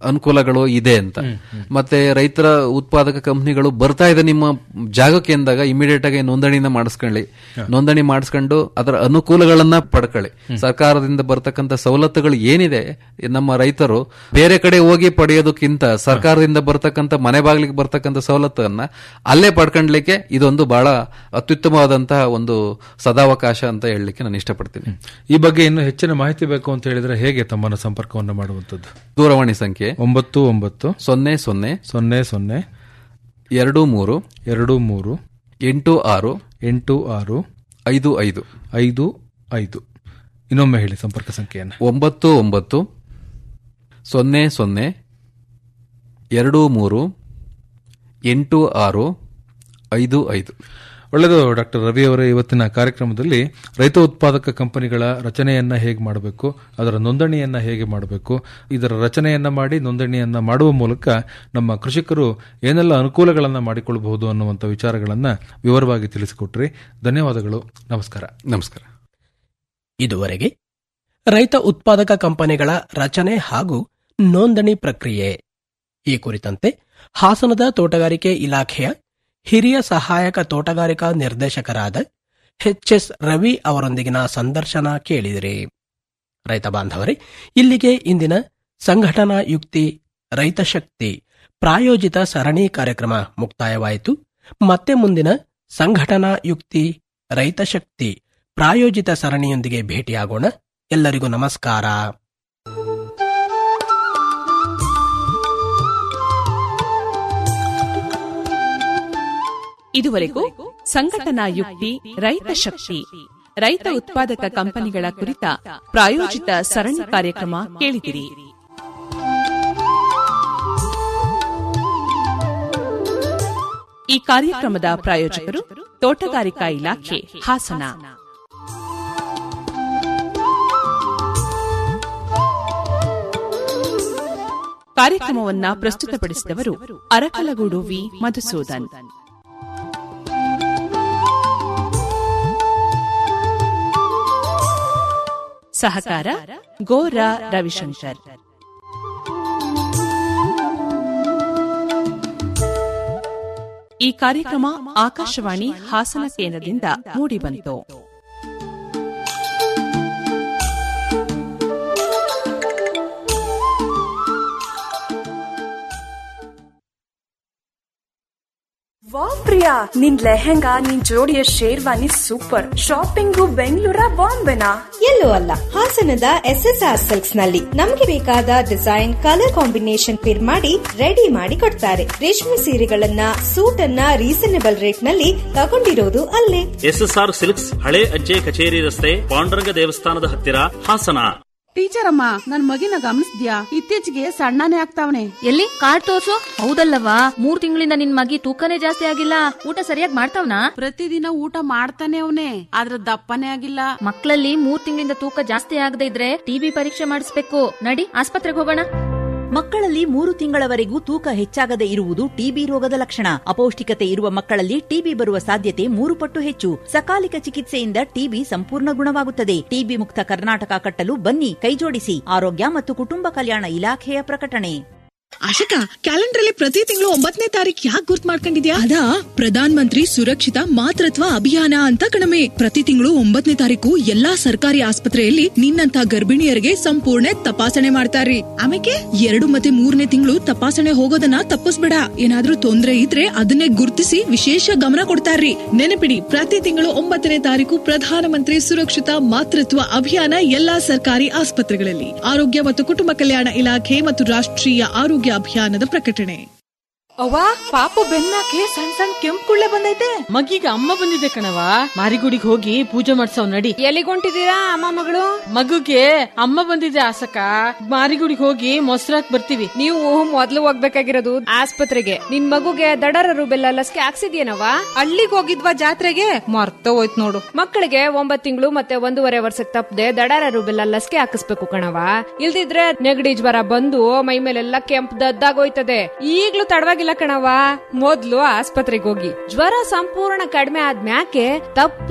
ಅನುಕೂಲಗಳು ಇದೆ ಅಂತ ಮತ್ತೆ ರೈತರ ಉತ್ಪಾದಕ ಕಂಪನಿಗಳು ಬರ್ತಾ ಇದೆ ನಿಮ್ಮ ಜಾಗಕ್ಕೆ ಎಂದಾಗ ಇಮಿಡಿಯೇಟ್ ಆಗಿ ನೋಂದಣಿನ ಮಾಡಿಸ್ಕೊಳ್ಳಿ ನೋಂದಣಿ ಮಾಡಿಸ್ಕೊಂಡು ಅದರ ಅನುಕೂಲಗಳನ್ನ ಪಡ್ಕೊಳ್ಳಿ ಸರ್ಕಾರದಿಂದ ಬರ್ತಕ್ಕಂಥ ಸವಲತ್ತುಗಳು ಏನಿದೆ ನಮ್ಮ ರೈತರು ಬೇರೆ ಕಡೆ ಹೋಗಿ ಪಡೆಯೋದಕ್ಕಿಂತ ಸರ್ಕಾರದಿಂದ ಬರ್ತಕ್ಕಂಥ ಮನೆ ಬಾಗಿಲಿಗೆ ಬರ್ತಕ್ಕಂಥ ಸವಲತ್ತನ್ನ ಅಲ್ಲೇ ಪಡ್ಕೊಂಡ್ಲಿಕ್ಕೆ ಇದೊಂದು ಬಹಳ ಅತ್ಯುತ್ತಮವಾದಂತಹ ಒಂದು ಸದಾವಕಾಶ ಅಂತ ಹೇಳಲಿಕ್ಕೆ ನಾನು ಇಷ್ಟಪಡ್ತೀನಿ ಈ ಬಗ್ಗೆ ಇನ್ನು ಹೆಚ್ಚಿನ ಮಾಹಿತಿ ಬೇಕು ಅಂತ ಹೇಳಿದ್ರೆ ಹೇಗೆ ತಮ್ಮನ್ನ ಸಂಪರ್ಕವನ್ನು ಮಾಡುವಂತದ್ದು ದೂರವಾಣಿ ಸಂಖ್ಯೆ ಒಂಬತ್ತು ಒಂಬತ್ತು ಸೊನ್ನೆ ಸೊನ್ನೆ ಸೊನ್ನೆ ಸೊನ್ನೆ ಎರಡು ಮೂರು ಎರಡು ಮೂರು ಎಂಟು ಆರು ಎಂಟು ಆರು ಐದು ಐದು ಐದು ಐದು ಇನ್ನೊಮ್ಮೆ ಹೇಳಿ ಸಂಪರ್ಕ ಸಂಖ್ಯೆಯನ್ನು ಒಂಬತ್ತು ಒಂಬತ್ತು ಸೊನ್ನೆ ಸೊನ್ನೆ ಎರಡು ಮೂರು ಎಂಟು ಆರು ಐದು ಐದು ಒಳ್ಳೆಯದು ಡಾಕ್ಟರ್ ರವಿ ಅವರೇ ಇವತ್ತಿನ ಕಾರ್ಯಕ್ರಮದಲ್ಲಿ ರೈತ ಉತ್ಪಾದಕ ಕಂಪನಿಗಳ ರಚನೆಯನ್ನ ಹೇಗೆ ಮಾಡಬೇಕು ಅದರ ನೋಂದಣಿಯನ್ನ ಹೇಗೆ ಮಾಡಬೇಕು ಇದರ ರಚನೆಯನ್ನ ಮಾಡಿ ನೋಂದಣಿಯನ್ನ ಮಾಡುವ ಮೂಲಕ ನಮ್ಮ ಕೃಷಿಕರು ಏನೆಲ್ಲ ಅನುಕೂಲಗಳನ್ನ ಮಾಡಿಕೊಳ್ಳಬಹುದು ಅನ್ನುವಂಥ ವಿಚಾರಗಳನ್ನ ವಿವರವಾಗಿ ತಿಳಿಸಿಕೊಟ್ರಿ ಧನ್ಯವಾದಗಳು ನಮಸ್ಕಾರ ನಮಸ್ಕಾರ ಇದುವರೆಗೆ ರೈತ ಉತ್ಪಾದಕ ಕಂಪನಿಗಳ ರಚನೆ ಹಾಗೂ ನೋಂದಣಿ ಪ್ರಕ್ರಿಯೆ ಈ ಕುರಿತಂತೆ ಹಾಸನದ ತೋಟಗಾರಿಕೆ ಇಲಾಖೆಯ ಹಿರಿಯ ಸಹಾಯಕ ತೋಟಗಾರಿಕಾ ನಿರ್ದೇಶಕರಾದ ಎಚ್ ರವಿ ಅವರೊಂದಿಗಿನ ಸಂದರ್ಶನ ಕೇಳಿದಿರಿ ರೈತ ಬಾಂಧವರೇ ಇಲ್ಲಿಗೆ ಇಂದಿನ ಸಂಘಟನಾ ಯುಕ್ತಿ ರೈತ ಶಕ್ತಿ ಪ್ರಾಯೋಜಿತ ಸರಣಿ ಕಾರ್ಯಕ್ರಮ ಮುಕ್ತಾಯವಾಯಿತು ಮತ್ತೆ ಮುಂದಿನ ಸಂಘಟನಾ ಯುಕ್ತಿ ರೈತ ಶಕ್ತಿ ಪ್ರಾಯೋಜಿತ ಸರಣಿಯೊಂದಿಗೆ ಭೇಟಿಯಾಗೋಣ ಎಲ್ಲರಿಗೂ ನಮಸ್ಕಾರ ಇದುವರೆಗೂ ಸಂಘಟನಾ ಯುಕ್ತಿ ರೈತ ಶಕ್ತಿ ರೈತ ಉತ್ಪಾದಕ ಕಂಪನಿಗಳ ಕುರಿತ ಪ್ರಾಯೋಜಿತ ಸರಣಿ ಕಾರ್ಯಕ್ರಮ ಕೇಳಿದಿರಿ ಈ ಕಾರ್ಯಕ್ರಮದ ಪ್ರಾಯೋಜಕರು ತೋಟಗಾರಿಕಾ ಇಲಾಖೆ ಹಾಸನ ಕಾರ್ಯಕ್ರಮವನ್ನ ಪ್ರಸ್ತುತಪಡಿಸಿದವರು ಅರಕಲಗೂಡು ವಿ ಮಧುಸೂದನ್ ಸಹಕಾರ ಗೋರಾ ರವಿಶಂಕರ್ ಈ ಕಾರ್ಯಕ್ರಮ ಆಕಾಶವಾಣಿ ಹಾಸನ ಕೇಂದ್ರದಿಂದ ಮೂಡಿಬಂತು ವಾವ್ ಪ್ರಿಯಾ ನಿನ್ ಲೆಹೆಂಗಾ ನಿನ್ ಜೋಡಿಯ ಶೇರ್ವಾನಿ ಸೂಪರ್ ಶಾಪಿಂಗು ಬೆಂಗಳೂರ ಬಾಂಬೆನಾ ಎಲ್ಲೂ ಅಲ್ಲ ಹಾಸನದ ಎಸ್ ಎಸ್ ಆರ್ ಸಿಲ್ಕ್ಸ್ ನಲ್ಲಿ ನಮಗೆ ಬೇಕಾದ ಡಿಸೈನ್ ಕಲರ್ ಕಾಂಬಿನೇಷನ್ ಪಿರ್ ಮಾಡಿ ರೆಡಿ ಮಾಡಿ ಕೊಡ್ತಾರೆ ರೇಷ್ಮೆ ಸೀರೆಗಳನ್ನ ಸೂಟ್ ಅನ್ನ ರೀಸನೇಬಲ್ ರೇಟ್ ನಲ್ಲಿ ತಗೊಂಡಿರೋದು ಅಲ್ಲೇ ಎಸ್ಎಸ್ಆರ್ ಸಿಲ್ಕ್ಸ್ ಹಳೆ ಅಜ್ಜೆ ಕಚೇರಿ ರಸ್ತೆ ಪಾಂಡುರಂಗ ದೇವಸ್ಥಾನದ ಹತ್ತಿರ ಹಾಸನ ಟೀಚರ್ ಅಮ್ಮ ನನ್ ಮಗಿನ ಗಮನಿಸ್ದ್ಯಾ ಇತ್ತೀಚೆಗೆ ಸಣ್ಣನೇ ಆಗ್ತಾವನೆ ಎಲ್ಲಿ ಕಾರ್ಡ್ ತೋರ್ಸು ಹೌದಲ್ಲವಾ ಮೂರ್ ತಿಂಗಳಿಂದ ನಿನ್ ಮಗಿ ತೂಕನೇ ಜಾಸ್ತಿ ಆಗಿಲ್ಲ ಊಟ ಸರಿಯಾಗಿ ಮಾಡ್ತಾವ್ನಾ ಪ್ರತಿದಿನ ಊಟ ಮಾಡ್ತಾನೆ ಅವನೇ ಆದ್ರ ದಪ್ಪನೇ ಆಗಿಲ್ಲ ಮಕ್ಕಳಲ್ಲಿ ಮೂರ್ ತಿಂಗಳಿಂದ ತೂಕ ಜಾಸ್ತಿ ಆಗದೆ ಇದ್ರೆ ಟಿಬಿ ಪರೀಕ್ಷೆ ಮಾಡಿಸ್ಬೇಕು ನಡಿ ಆಸ್ಪತ್ರೆಗೆ ಹೋಗೋಣ ಮಕ್ಕಳಲ್ಲಿ ಮೂರು ತಿಂಗಳವರೆಗೂ ತೂಕ ಹೆಚ್ಚಾಗದೆ ಇರುವುದು ಟಿಬಿ ರೋಗದ ಲಕ್ಷಣ ಅಪೌಷ್ಟಿಕತೆ ಇರುವ ಮಕ್ಕಳಲ್ಲಿ ಟಿಬಿ ಬರುವ ಸಾಧ್ಯತೆ ಮೂರು ಪಟ್ಟು ಹೆಚ್ಚು ಸಕಾಲಿಕ ಚಿಕಿತ್ಸೆಯಿಂದ ಟಿಬಿ ಸಂಪೂರ್ಣ ಗುಣವಾಗುತ್ತದೆ ಟಿಬಿ ಮುಕ್ತ ಕರ್ನಾಟಕ ಕಟ್ಟಲು ಬನ್ನಿ ಕೈಜೋಡಿಸಿ ಆರೋಗ್ಯ ಮತ್ತು ಕುಟುಂಬ ಕಲ್ಯಾಣ ಇಲಾಖೆಯ ಪ್ರಕಟಣೆ ಆಶಕ ಕ್ಯಾಲೆಂಡರ್ ಅಲ್ಲಿ ಪ್ರತಿ ತಿಂಗಳು ಒಂಬತ್ತನೇ ತಾರೀಕು ಯಾಕೆ ಗುರ್ತ್ ಮಾಡ್ಕೊಂಡಿದ್ಯಾ ಅದಾ ಪ್ರಧಾನ ಮಂತ್ರಿ ಸುರಕ್ಷಿತ ಮಾತೃತ್ವ ಅಭಿಯಾನ ಅಂತ ಕಣಮೆ ಪ್ರತಿ ತಿಂಗಳು ಒಂಬತ್ತನೇ ತಾರೀಕು ಎಲ್ಲಾ ಸರ್ಕಾರಿ ಆಸ್ಪತ್ರೆಯಲ್ಲಿ ನಿನ್ನಂತ ಗರ್ಭಿಣಿಯರಿಗೆ ಸಂಪೂರ್ಣ ತಪಾಸಣೆ ಮಾಡ್ತಾರ್ರಿ ಆಮೇಲೆ ಎರಡು ಮತ್ತೆ ಮೂರನೇ ತಿಂಗಳು ತಪಾಸಣೆ ಹೋಗೋದನ್ನ ತಪ್ಪಿಸ್ಬೇಡ ಏನಾದ್ರೂ ತೊಂದ್ರೆ ಇದ್ರೆ ಅದನ್ನೇ ಗುರ್ತಿಸಿ ವಿಶೇಷ ಗಮನ ಕೊಡ್ತಾರ್ರಿ ನೆನಪಿಡಿ ಪ್ರತಿ ತಿಂಗಳು ಒಂಬತ್ತನೇ ತಾರೀಕು ಪ್ರಧಾನಮಂತ್ರಿ ಸುರಕ್ಷಿತ ಮಾತೃತ್ವ ಅಭಿಯಾನ ಎಲ್ಲಾ ಸರ್ಕಾರಿ ಆಸ್ಪತ್ರೆಗಳಲ್ಲಿ ಆರೋಗ್ಯ ಮತ್ತು ಕುಟುಂಬ ಕಲ್ಯಾಣ ಇಲಾಖೆ ಮತ್ತು ರಾಷ್ಟ್ರೀಯ ಆರೋಗ್ಯ ಅಭಿಯಾನದ ಪ್ರಕಟಣೆ ಅವ್ವ ಪಾಪು ಬೆನ್ನಾಕೆ ಸಣ್ಣ ಸಣ್ಣ ಕೆಂಪು ಕುಳ್ಳೆ ಬಂದೈತೆ ಮಗಿಗ ಅಮ್ಮ ಬಂದಿದೆ ಕಣವ ಮಾರಿಗುಡಿಗೆ ಹೋಗಿ ಪೂಜೆ ಮಾಡ್ಸವ್ ನಡಿ ಎಲ್ಲಿಗೊಂಟಿದ್ದೀರಾ ಅಮ್ಮ ಮಗಳು ಮಗುಗೆ ಅಮ್ಮ ಬಂದಿದೆ ಆಸಕ ಮಾರಿಗುಡಿಗೆ ಹೋಗಿ ಮೊಸರಾಕ್ ಬರ್ತೀವಿ ನೀವು ಮೊದ್ಲು ಹೋಗ್ಬೇಕಾಗಿರೋದು ಆಸ್ಪತ್ರೆಗೆ ನಿನ್ ಮಗುಗೆ ದಡರ ರುಬೆಲ್ಲ ಲಸಿಕೆ ಹಾಕ್ಸಿದ್ಯೇನವ ಅಲ್ಲಿಗೆ ಹೋಗಿದ್ವಾ ಜಾತ್ರೆಗೆ ಮರ್ತ ಹೋಯ್ತು ನೋಡು ಮಕ್ಕಳಿಗೆ ಒಂಬತ್ ತಿಂಗಳು ಮತ್ತೆ ಒಂದೂವರೆ ವರ್ಷಕ್ಕೆ ತಪ್ಪದೆ ದಡರ ರುಬೆಲ್ಲ ಲಸಿಕೆ ಹಾಕಿಸ್ಬೇಕು ಕಣವ ಇಲ್ದಿದ್ರೆ ನೆಗಡಿ ಜ್ವರ ಬಂದು ಮೈ ಮೇಲೆಲ್ಲ ಕೆಂಪು ದದ್ದಾಗೋಯ್ತದೆ ಈಗ್ಲೂ ತಡವಾಗಿಲ್ಲ ಕಣವ ಮೊದ್ಲು ಆಸ್ಪತ್ರೆಗೆ ಹೋಗಿ ಜ್ವರ ಸಂಪೂರ್ಣ ಕಡಿಮೆ ಆದ್ಮ್ಯಾಕೆ ತಪ್ಪದೆ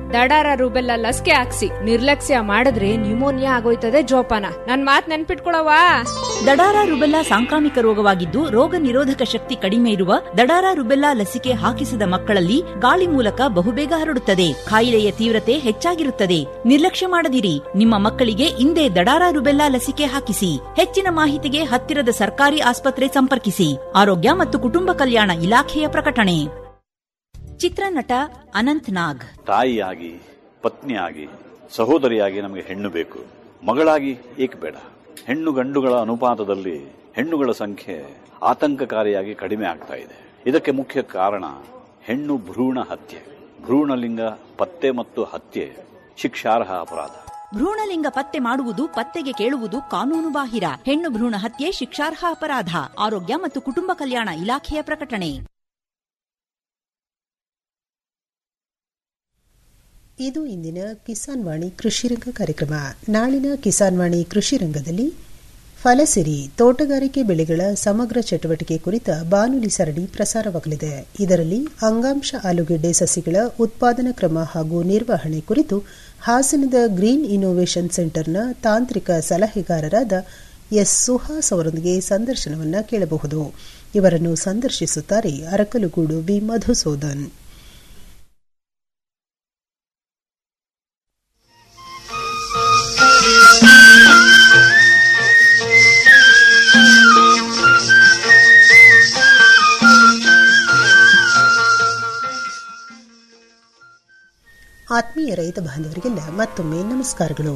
ದಡಾರ ರುಬೆಲ್ಲ ಲಸಿಕೆ ಹಾಕ್ಸಿ ನಿರ್ಲಕ್ಷ್ಯ ಮಾಡಿದ್ರೆ ನ್ಯೂಮೋನಿಯಾ ಆಗೋಯ್ತದೆ ಜೋಪಾನ ನನ್ ಮಾತ್ ನೆನ್ಪಿಟ್ಕೊಳವಾ ದಡಾರ ರುಬೆಲ್ಲಾ ಸಾಂಕ್ರಾಮಿಕ ರೋಗವಾಗಿದ್ದು ರೋಗ ನಿರೋಧಕ ಶಕ್ತಿ ಕಡಿಮೆ ಇರುವ ದಡಾರ ರುಬೆಲ್ಲಾ ಲಸಿಕೆ ಹಾಕಿಸಿದ ಮಕ್ಕಳಲ್ಲಿ ಗಾಳಿ ಮೂಲಕ ಬಹುಬೇಗ ಹರಡುತ್ತದೆ ಕಾಯಿಲೆಯ ತೀವ್ರತೆ ಹೆಚ್ಚಾಗಿರುತ್ತದೆ ನಿರ್ಲಕ್ಷ್ಯ ಮಾಡದಿರಿ ನಿಮ್ಮ ಮಕ್ಕಳಿಗೆ ಇಂದೇ ದಡಾರ ರುಬೆಲ್ಲಾ ಲಸಿಕೆ ಹಾಕಿಸಿ ಹೆಚ್ಚಿನ ಮಾಹಿತಿಗೆ ಹತ್ತಿರದ ಸರ್ಕಾರಿ ಆಸ್ಪತ್ರೆ ಸಂಪರ್ಕಿಸಿ ಆರೋಗ್ಯ ಮತ್ತು ಕುಟುಂಬ ಕಲ್ಯಾಣ ಇಲಾಖೆಯ ಪ್ರಕಟಣೆ ಚಿತ್ರನಟ ಅನಂತ್ ನಾಗ್ ತಾಯಿಯಾಗಿ ಪತ್ನಿಯಾಗಿ ಸಹೋದರಿಯಾಗಿ ನಮಗೆ ಹೆಣ್ಣು ಬೇಕು ಮಗಳಾಗಿ ಏಕೆ ಬೇಡ ಹೆಣ್ಣು ಗಂಡುಗಳ ಅನುಪಾತದಲ್ಲಿ ಹೆಣ್ಣುಗಳ ಸಂಖ್ಯೆ ಆತಂಕಕಾರಿಯಾಗಿ ಕಡಿಮೆ ಆಗ್ತಾ ಇದೆ ಇದಕ್ಕೆ ಮುಖ್ಯ ಕಾರಣ ಹೆಣ್ಣು ಭ್ರೂಣ ಹತ್ಯೆ ಭ್ರೂಣಲಿಂಗ ಪತ್ತೆ ಮತ್ತು ಹತ್ಯೆ ಶಿಕ್ಷಾರ್ಹ ಅಪರಾಧ ಭ್ರೂಣಲಿಂಗ ಪತ್ತೆ ಮಾಡುವುದು ಪತ್ತೆಗೆ ಕೇಳುವುದು ಕಾನೂನು ಬಾಹಿರ ಹೆಣ್ಣು ಭ್ರೂಣ ಹತ್ಯೆ ಶಿಕ್ಷಾರ್ಹ ಅಪರಾಧ ಆರೋಗ್ಯ ಮತ್ತು ಕುಟುಂಬ ಕಲ್ಯಾಣ ಇಲಾಖೆಯ ಪ್ರಕಟಣೆ ಇದು ಇಂದಿನ ಕಿಸಾನ್ ವಾಣಿ ಕೃಷಿರಂಗ ಕಾರ್ಯಕ್ರಮ ನಾಳಿನ ಕಿಸಾನ್ ವಾಣಿ ಕೃಷಿ ರಂಗದಲ್ಲಿ ಫಲಸಿರಿ ತೋಟಗಾರಿಕೆ ಬೆಳೆಗಳ ಸಮಗ್ರ ಚಟುವಟಿಕೆ ಕುರಿತ ಬಾನುಲಿ ಸರಣಿ ಪ್ರಸಾರವಾಗಲಿದೆ ಇದರಲ್ಲಿ ಅಂಗಾಂಶ ಆಲೂಗೆಡ್ಡೆ ಸಸಿಗಳ ಉತ್ಪಾದನಾ ಕ್ರಮ ಹಾಗೂ ನಿರ್ವಹಣೆ ಕುರಿತು ಹಾಸನದ ಗ್ರೀನ್ ಇನ್ನೋವೇಷನ್ ಸೆಂಟರ್ನ ತಾಂತ್ರಿಕ ಸಲಹೆಗಾರರಾದ ಎಸ್ ಸುಹಾಸ್ ಅವರೊಂದಿಗೆ ಸಂದರ್ಶನವನ್ನ ಕೇಳಬಹುದು ಇವರನ್ನು ಸಂದರ್ಶಿಸುತ್ತಾರೆ ಅರಕಲುಗೂಡು ಬಿ ಮಧುಸೂದನ್ ಆತ್ಮೀಯ ರೈತ ಬಾಂಧವರಿಗೆಲ್ಲ ಮತ್ತೊಮ್ಮೆ ನಮಸ್ಕಾರಗಳು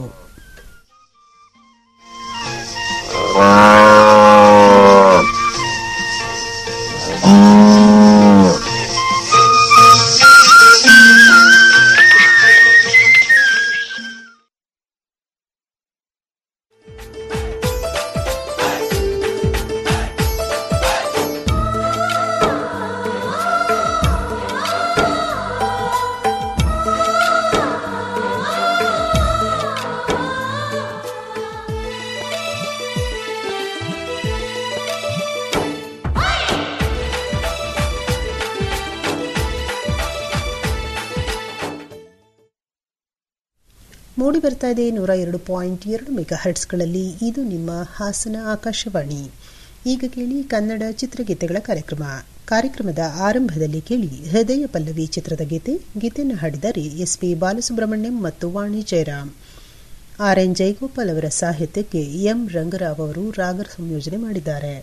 ಮೂಡಿ ಬರ್ತಾ ಇದೆ ನೂರ ಎರಡು ಪಾಯಿಂಟ್ ಎರಡು ಮೆಗಾ ಹರ್ಟ್ಸ್ಗಳಲ್ಲಿ ಇದು ನಿಮ್ಮ ಹಾಸನ ಆಕಾಶವಾಣಿ ಈಗ ಕೇಳಿ ಕನ್ನಡ ಚಿತ್ರಗೀತೆಗಳ ಕಾರ್ಯಕ್ರಮ ಕಾರ್ಯಕ್ರಮದ ಆರಂಭದಲ್ಲಿ ಕೇಳಿ ಹೃದಯ ಪಲ್ಲವಿ ಚಿತ್ರದ ಗೀತೆ ಗೀತೆಯನ್ನು ಹಾಡಿದರೆ ಎಸ್ ಪಿ ಬಾಲಸುಬ್ರಹ್ಮಣ್ಯಂ ಮತ್ತು ವಾಣಿ ಜಯರಾಮ್ ಆರ್ ಎನ್ ಜಯಗೋಪಾಲ್ ಅವರ ಸಾಹಿತ್ಯಕ್ಕೆ ಎಂ ರಂಗರಾವ್ ಅವರು ರಾಗ ಸಂಯೋಜನೆ ಮಾಡಿದ್ದಾರೆ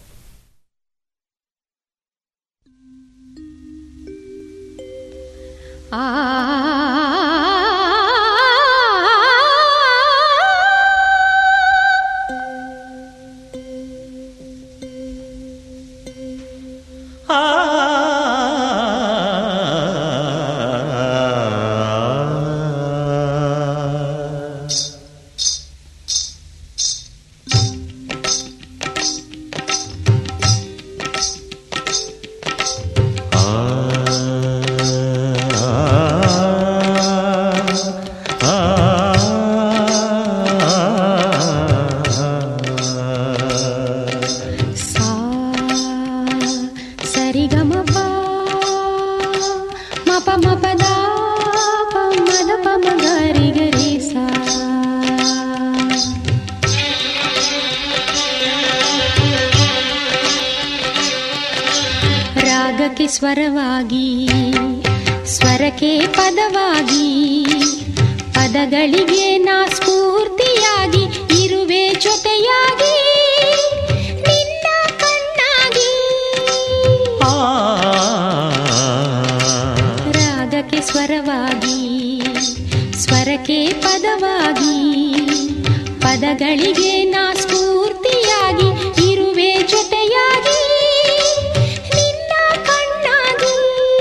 ಆ ಸಾ ಸರಿಗಮ ಪ ಮಪ ಮಪದ ಪ ಮದ ಪ ಮಗರಿ ಗರಿ ಸಾ ರಾಗಕ್ಕೆ ಸ್ವರವಾಗಿ ಸ್ವರಕ್ಕೆ ಪದವಾಗಿ ಪದಗಳಿಗೆ ನಾ ಸ್ಫೂರ್ತಿಯಾಗಿ ಇರುವೆ ಜೊತೆಯಾಗಿ ನಿನ್ನ ಕಣ್ಣಾಗಿ ರಾಗಕ್ಕೆ ಸ್ವರವಾಗಿ ಸ್ವರಕ್ಕೆ ಪದವಾಗಿ ಪದಗಳಿಗೆ ನಾ ಸ್ಫೂರ್ತಿಯಾಗಿ ಇರುವೆ ಜೊತೆಯಾಗಿ ನಿನ್ನ ಕಣ್ಣಾಗಿ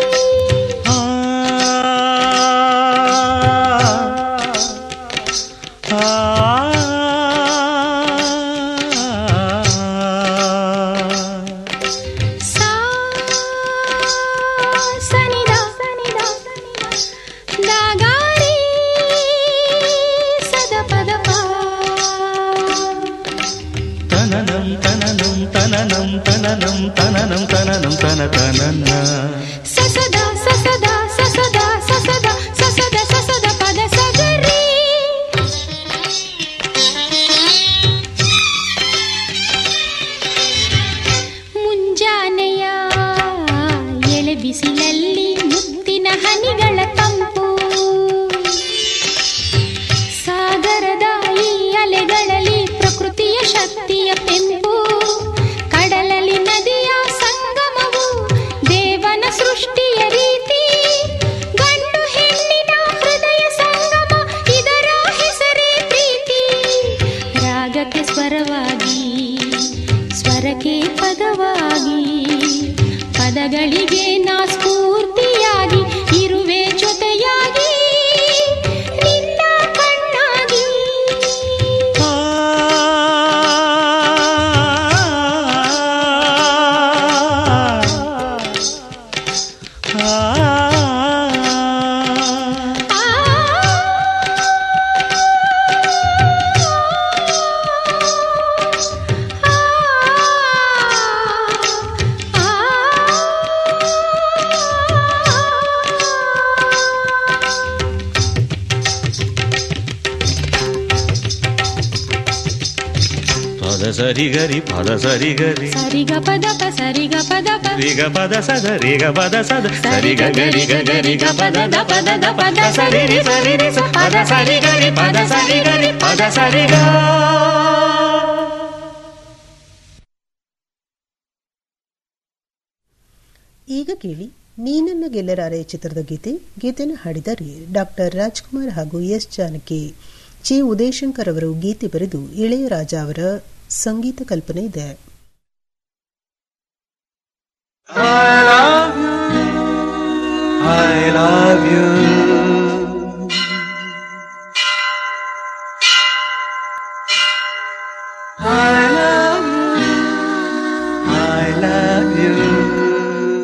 ಸಾ ಸನಿದ ಸನಿದ ದಾಗಾರಿ ಸದ ಪದ ಪಾ ತನನಂ ತನನಂ ತನನಂ ತನನಂ ತನನಂ ತನನಂ ತನ ತನನ ಸಸದ ಸಸದ ಸಸದ ಸಸದ ಸಸದ ಸಸದ ಪ ಗಳಿಗೆ ನಾ ಸ್ಫೂರ್ತಿಯಾಗಿ ಇರುವೆ ಜೊತೆಯಾಗಿ ನಿನ್ನ ಕಣ್ಣಾಗಿ పద సరి గరి పద సరి గరి ಸರಿಗ ಪದ ಪ ಸರಿಗ ಪದ ಪ రిగ పద సద రిగ పద సద సరి గ గరి గ గరి గ పద ద పద ద పద సరి రి సరి రి స పద సరి గరి పద సరి గరి పద సరి గా ಈಗ ಕೇಳಿ ನೀನನ್ನ ಗೆಲ್ಲರಾರೆ ಚಿತ್ರದ ಗೀತೆ ಗೀತೆಯನ್ನು ಹಾಡಿದ್ದಾರೆ ಡಾಕ್ಟರ್ ರಾಜ್ಕುಮಾರ್ ಹಾಗೂ ಎಸ್ ಜಾನಕಿ ಚಿ ಉದಯಶಂಕರ್ ಅವರು ಗೀತೆ ಬರೆದು ಇಳೆಯರಾಜ ಅವರ ಸಂಗೀತ ಕಲ್ಪನೆ ಇದೆ I love you. I love you. I love you.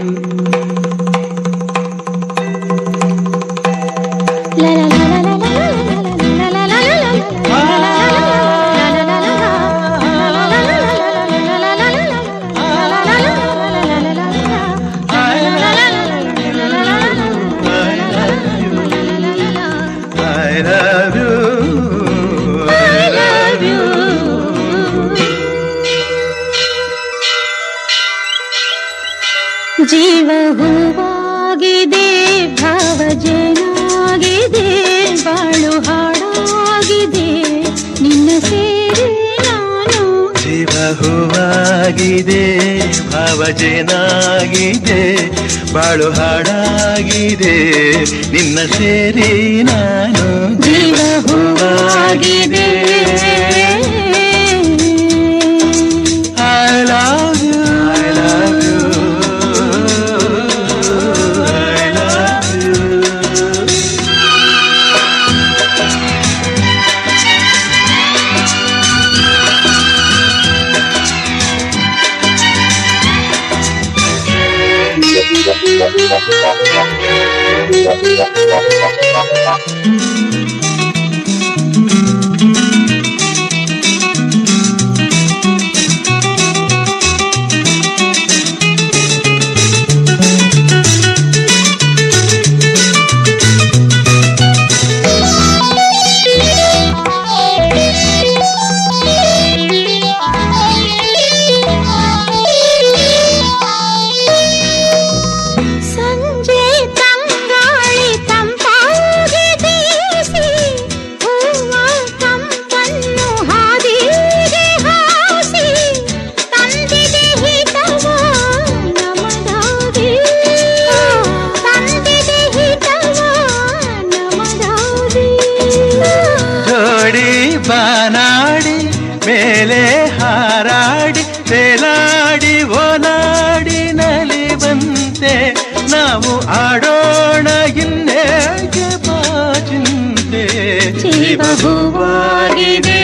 I love you. I love you. ಜೀವ ಹೂವಾಗಿದೆ ಭಾವಜನಾಗಿದೆ ಬಾಳು ಹಾಡಾಗಿದೆ ನಿನ್ನ ಸೇರಿ ನಾನು ಜೀವ ಹೂವಾಗಿದೆ ಭಾವಜೇನಾಗಿದೆ ಬಾಳು ಹಾಡಾಗಿದೆ ನಿನ್ನ ಸೇರಿ ನಾನು ಜೀವ ಹೂವಾಗಿದೆ I love you. I love you. I love you. ಸಂಜೆ ತಂಗಾಳಿ ತಂಪಾಗಿ ಬೀಸಿ ಹೂವ ತಂಪನ್ನು ಹಾದಿಗೆ ಹಾಸಿ ತಂದಿದೆ ಹಿತವ ನಮದಾಗಿ ತಂದಿದೆ ಹಿತವ ನಮದಾಗಿ ಜೋಡಿ ಬಾನಾಡಿ ಮೇಲೆ ಹಾರಾಡಿ ತೇಲಾಡಿ ಓಲಾಡಿ ನಲಿವಂತೆ ನಾವು ಆಡೋಣ ಇನ್ನೇಗೆ ಬಾಚಿಂತೆ ಜೀವ ಹೂವಾಗಿದೆ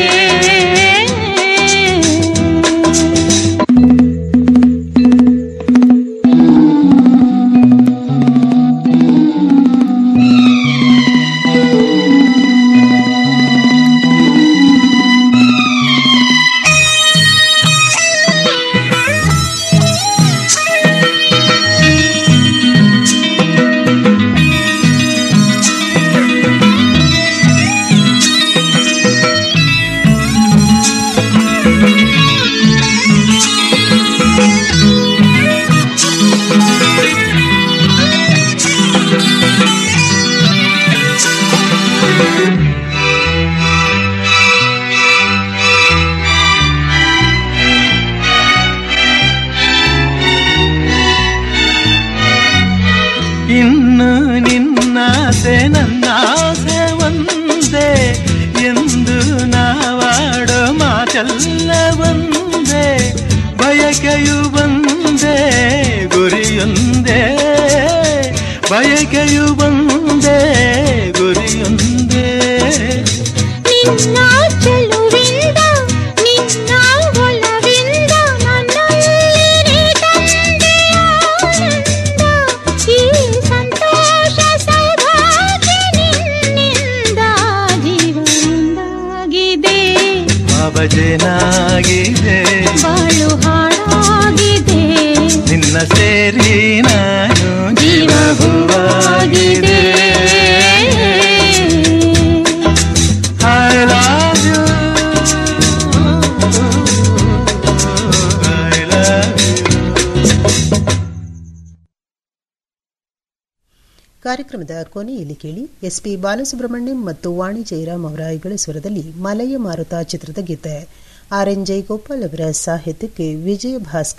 ಇನ್ನು ನಿನ್ನಾಸೆ ನನ್ನಾಸೆ ಒಂದೇ ಎಂದು ನಾವಾಡೋ ಮಾತೆಲ್ಲ ಒಂದೇ ಬಯಕೆಯು ಒಂದೇ ಗುರಿಯು ಗುರಿಯೊಂದೇ ಬಯಕೆಯು ಬಂದೇ ಗುರಿಯೊಂದೇ ನಿನ್ನ ಚೆಲುವಿಂದ ನಿನ್ನ ಒಲವಿಂದ ನನ್ನಲ್ಲಿ ತಂದೆ ಆನಂದ ಈ ಸಂತೋಷ ಸೌಭಾಗ್ಯ ನಿನ್ನಿಂದ ಜೀವನದಾಗಿದೆ ಬಾಬಜೇನಾಗಿದೆ ಬಾಳು ಹಾಡಾಗಿದೆ ನಿನ್ನ ಸೇರಿ ನಾನು ಜೀವ ಹೂವಾಗಿದೆ I love you. I love ಕಾರ್ಯಕ್ರಮದ ಕೊನೆಯಲ್ಲಿ ಕೇಳಿ ಎಸ್ಪಿ ಬಾಲಸುಬ್ರಹ್ಮಣ್ಯಂ ಮತ್ತು ವಾಣಿ ಜಯರಾಮ್ ಅವರ ಐಗಳ ಸ್ವರದಲ್ಲಿ ಮಲಯ ಮಾರುತ ಚಿತ್ರದ ಗೀತೆ ಆರ್ ಎನ್ ಜಯಗೋಪಾಲ್ ಅವರ ಸಾಹಿತ್ಯಕ್ಕೆ ವಿಜಯ ಭಾಸ್ಕರ್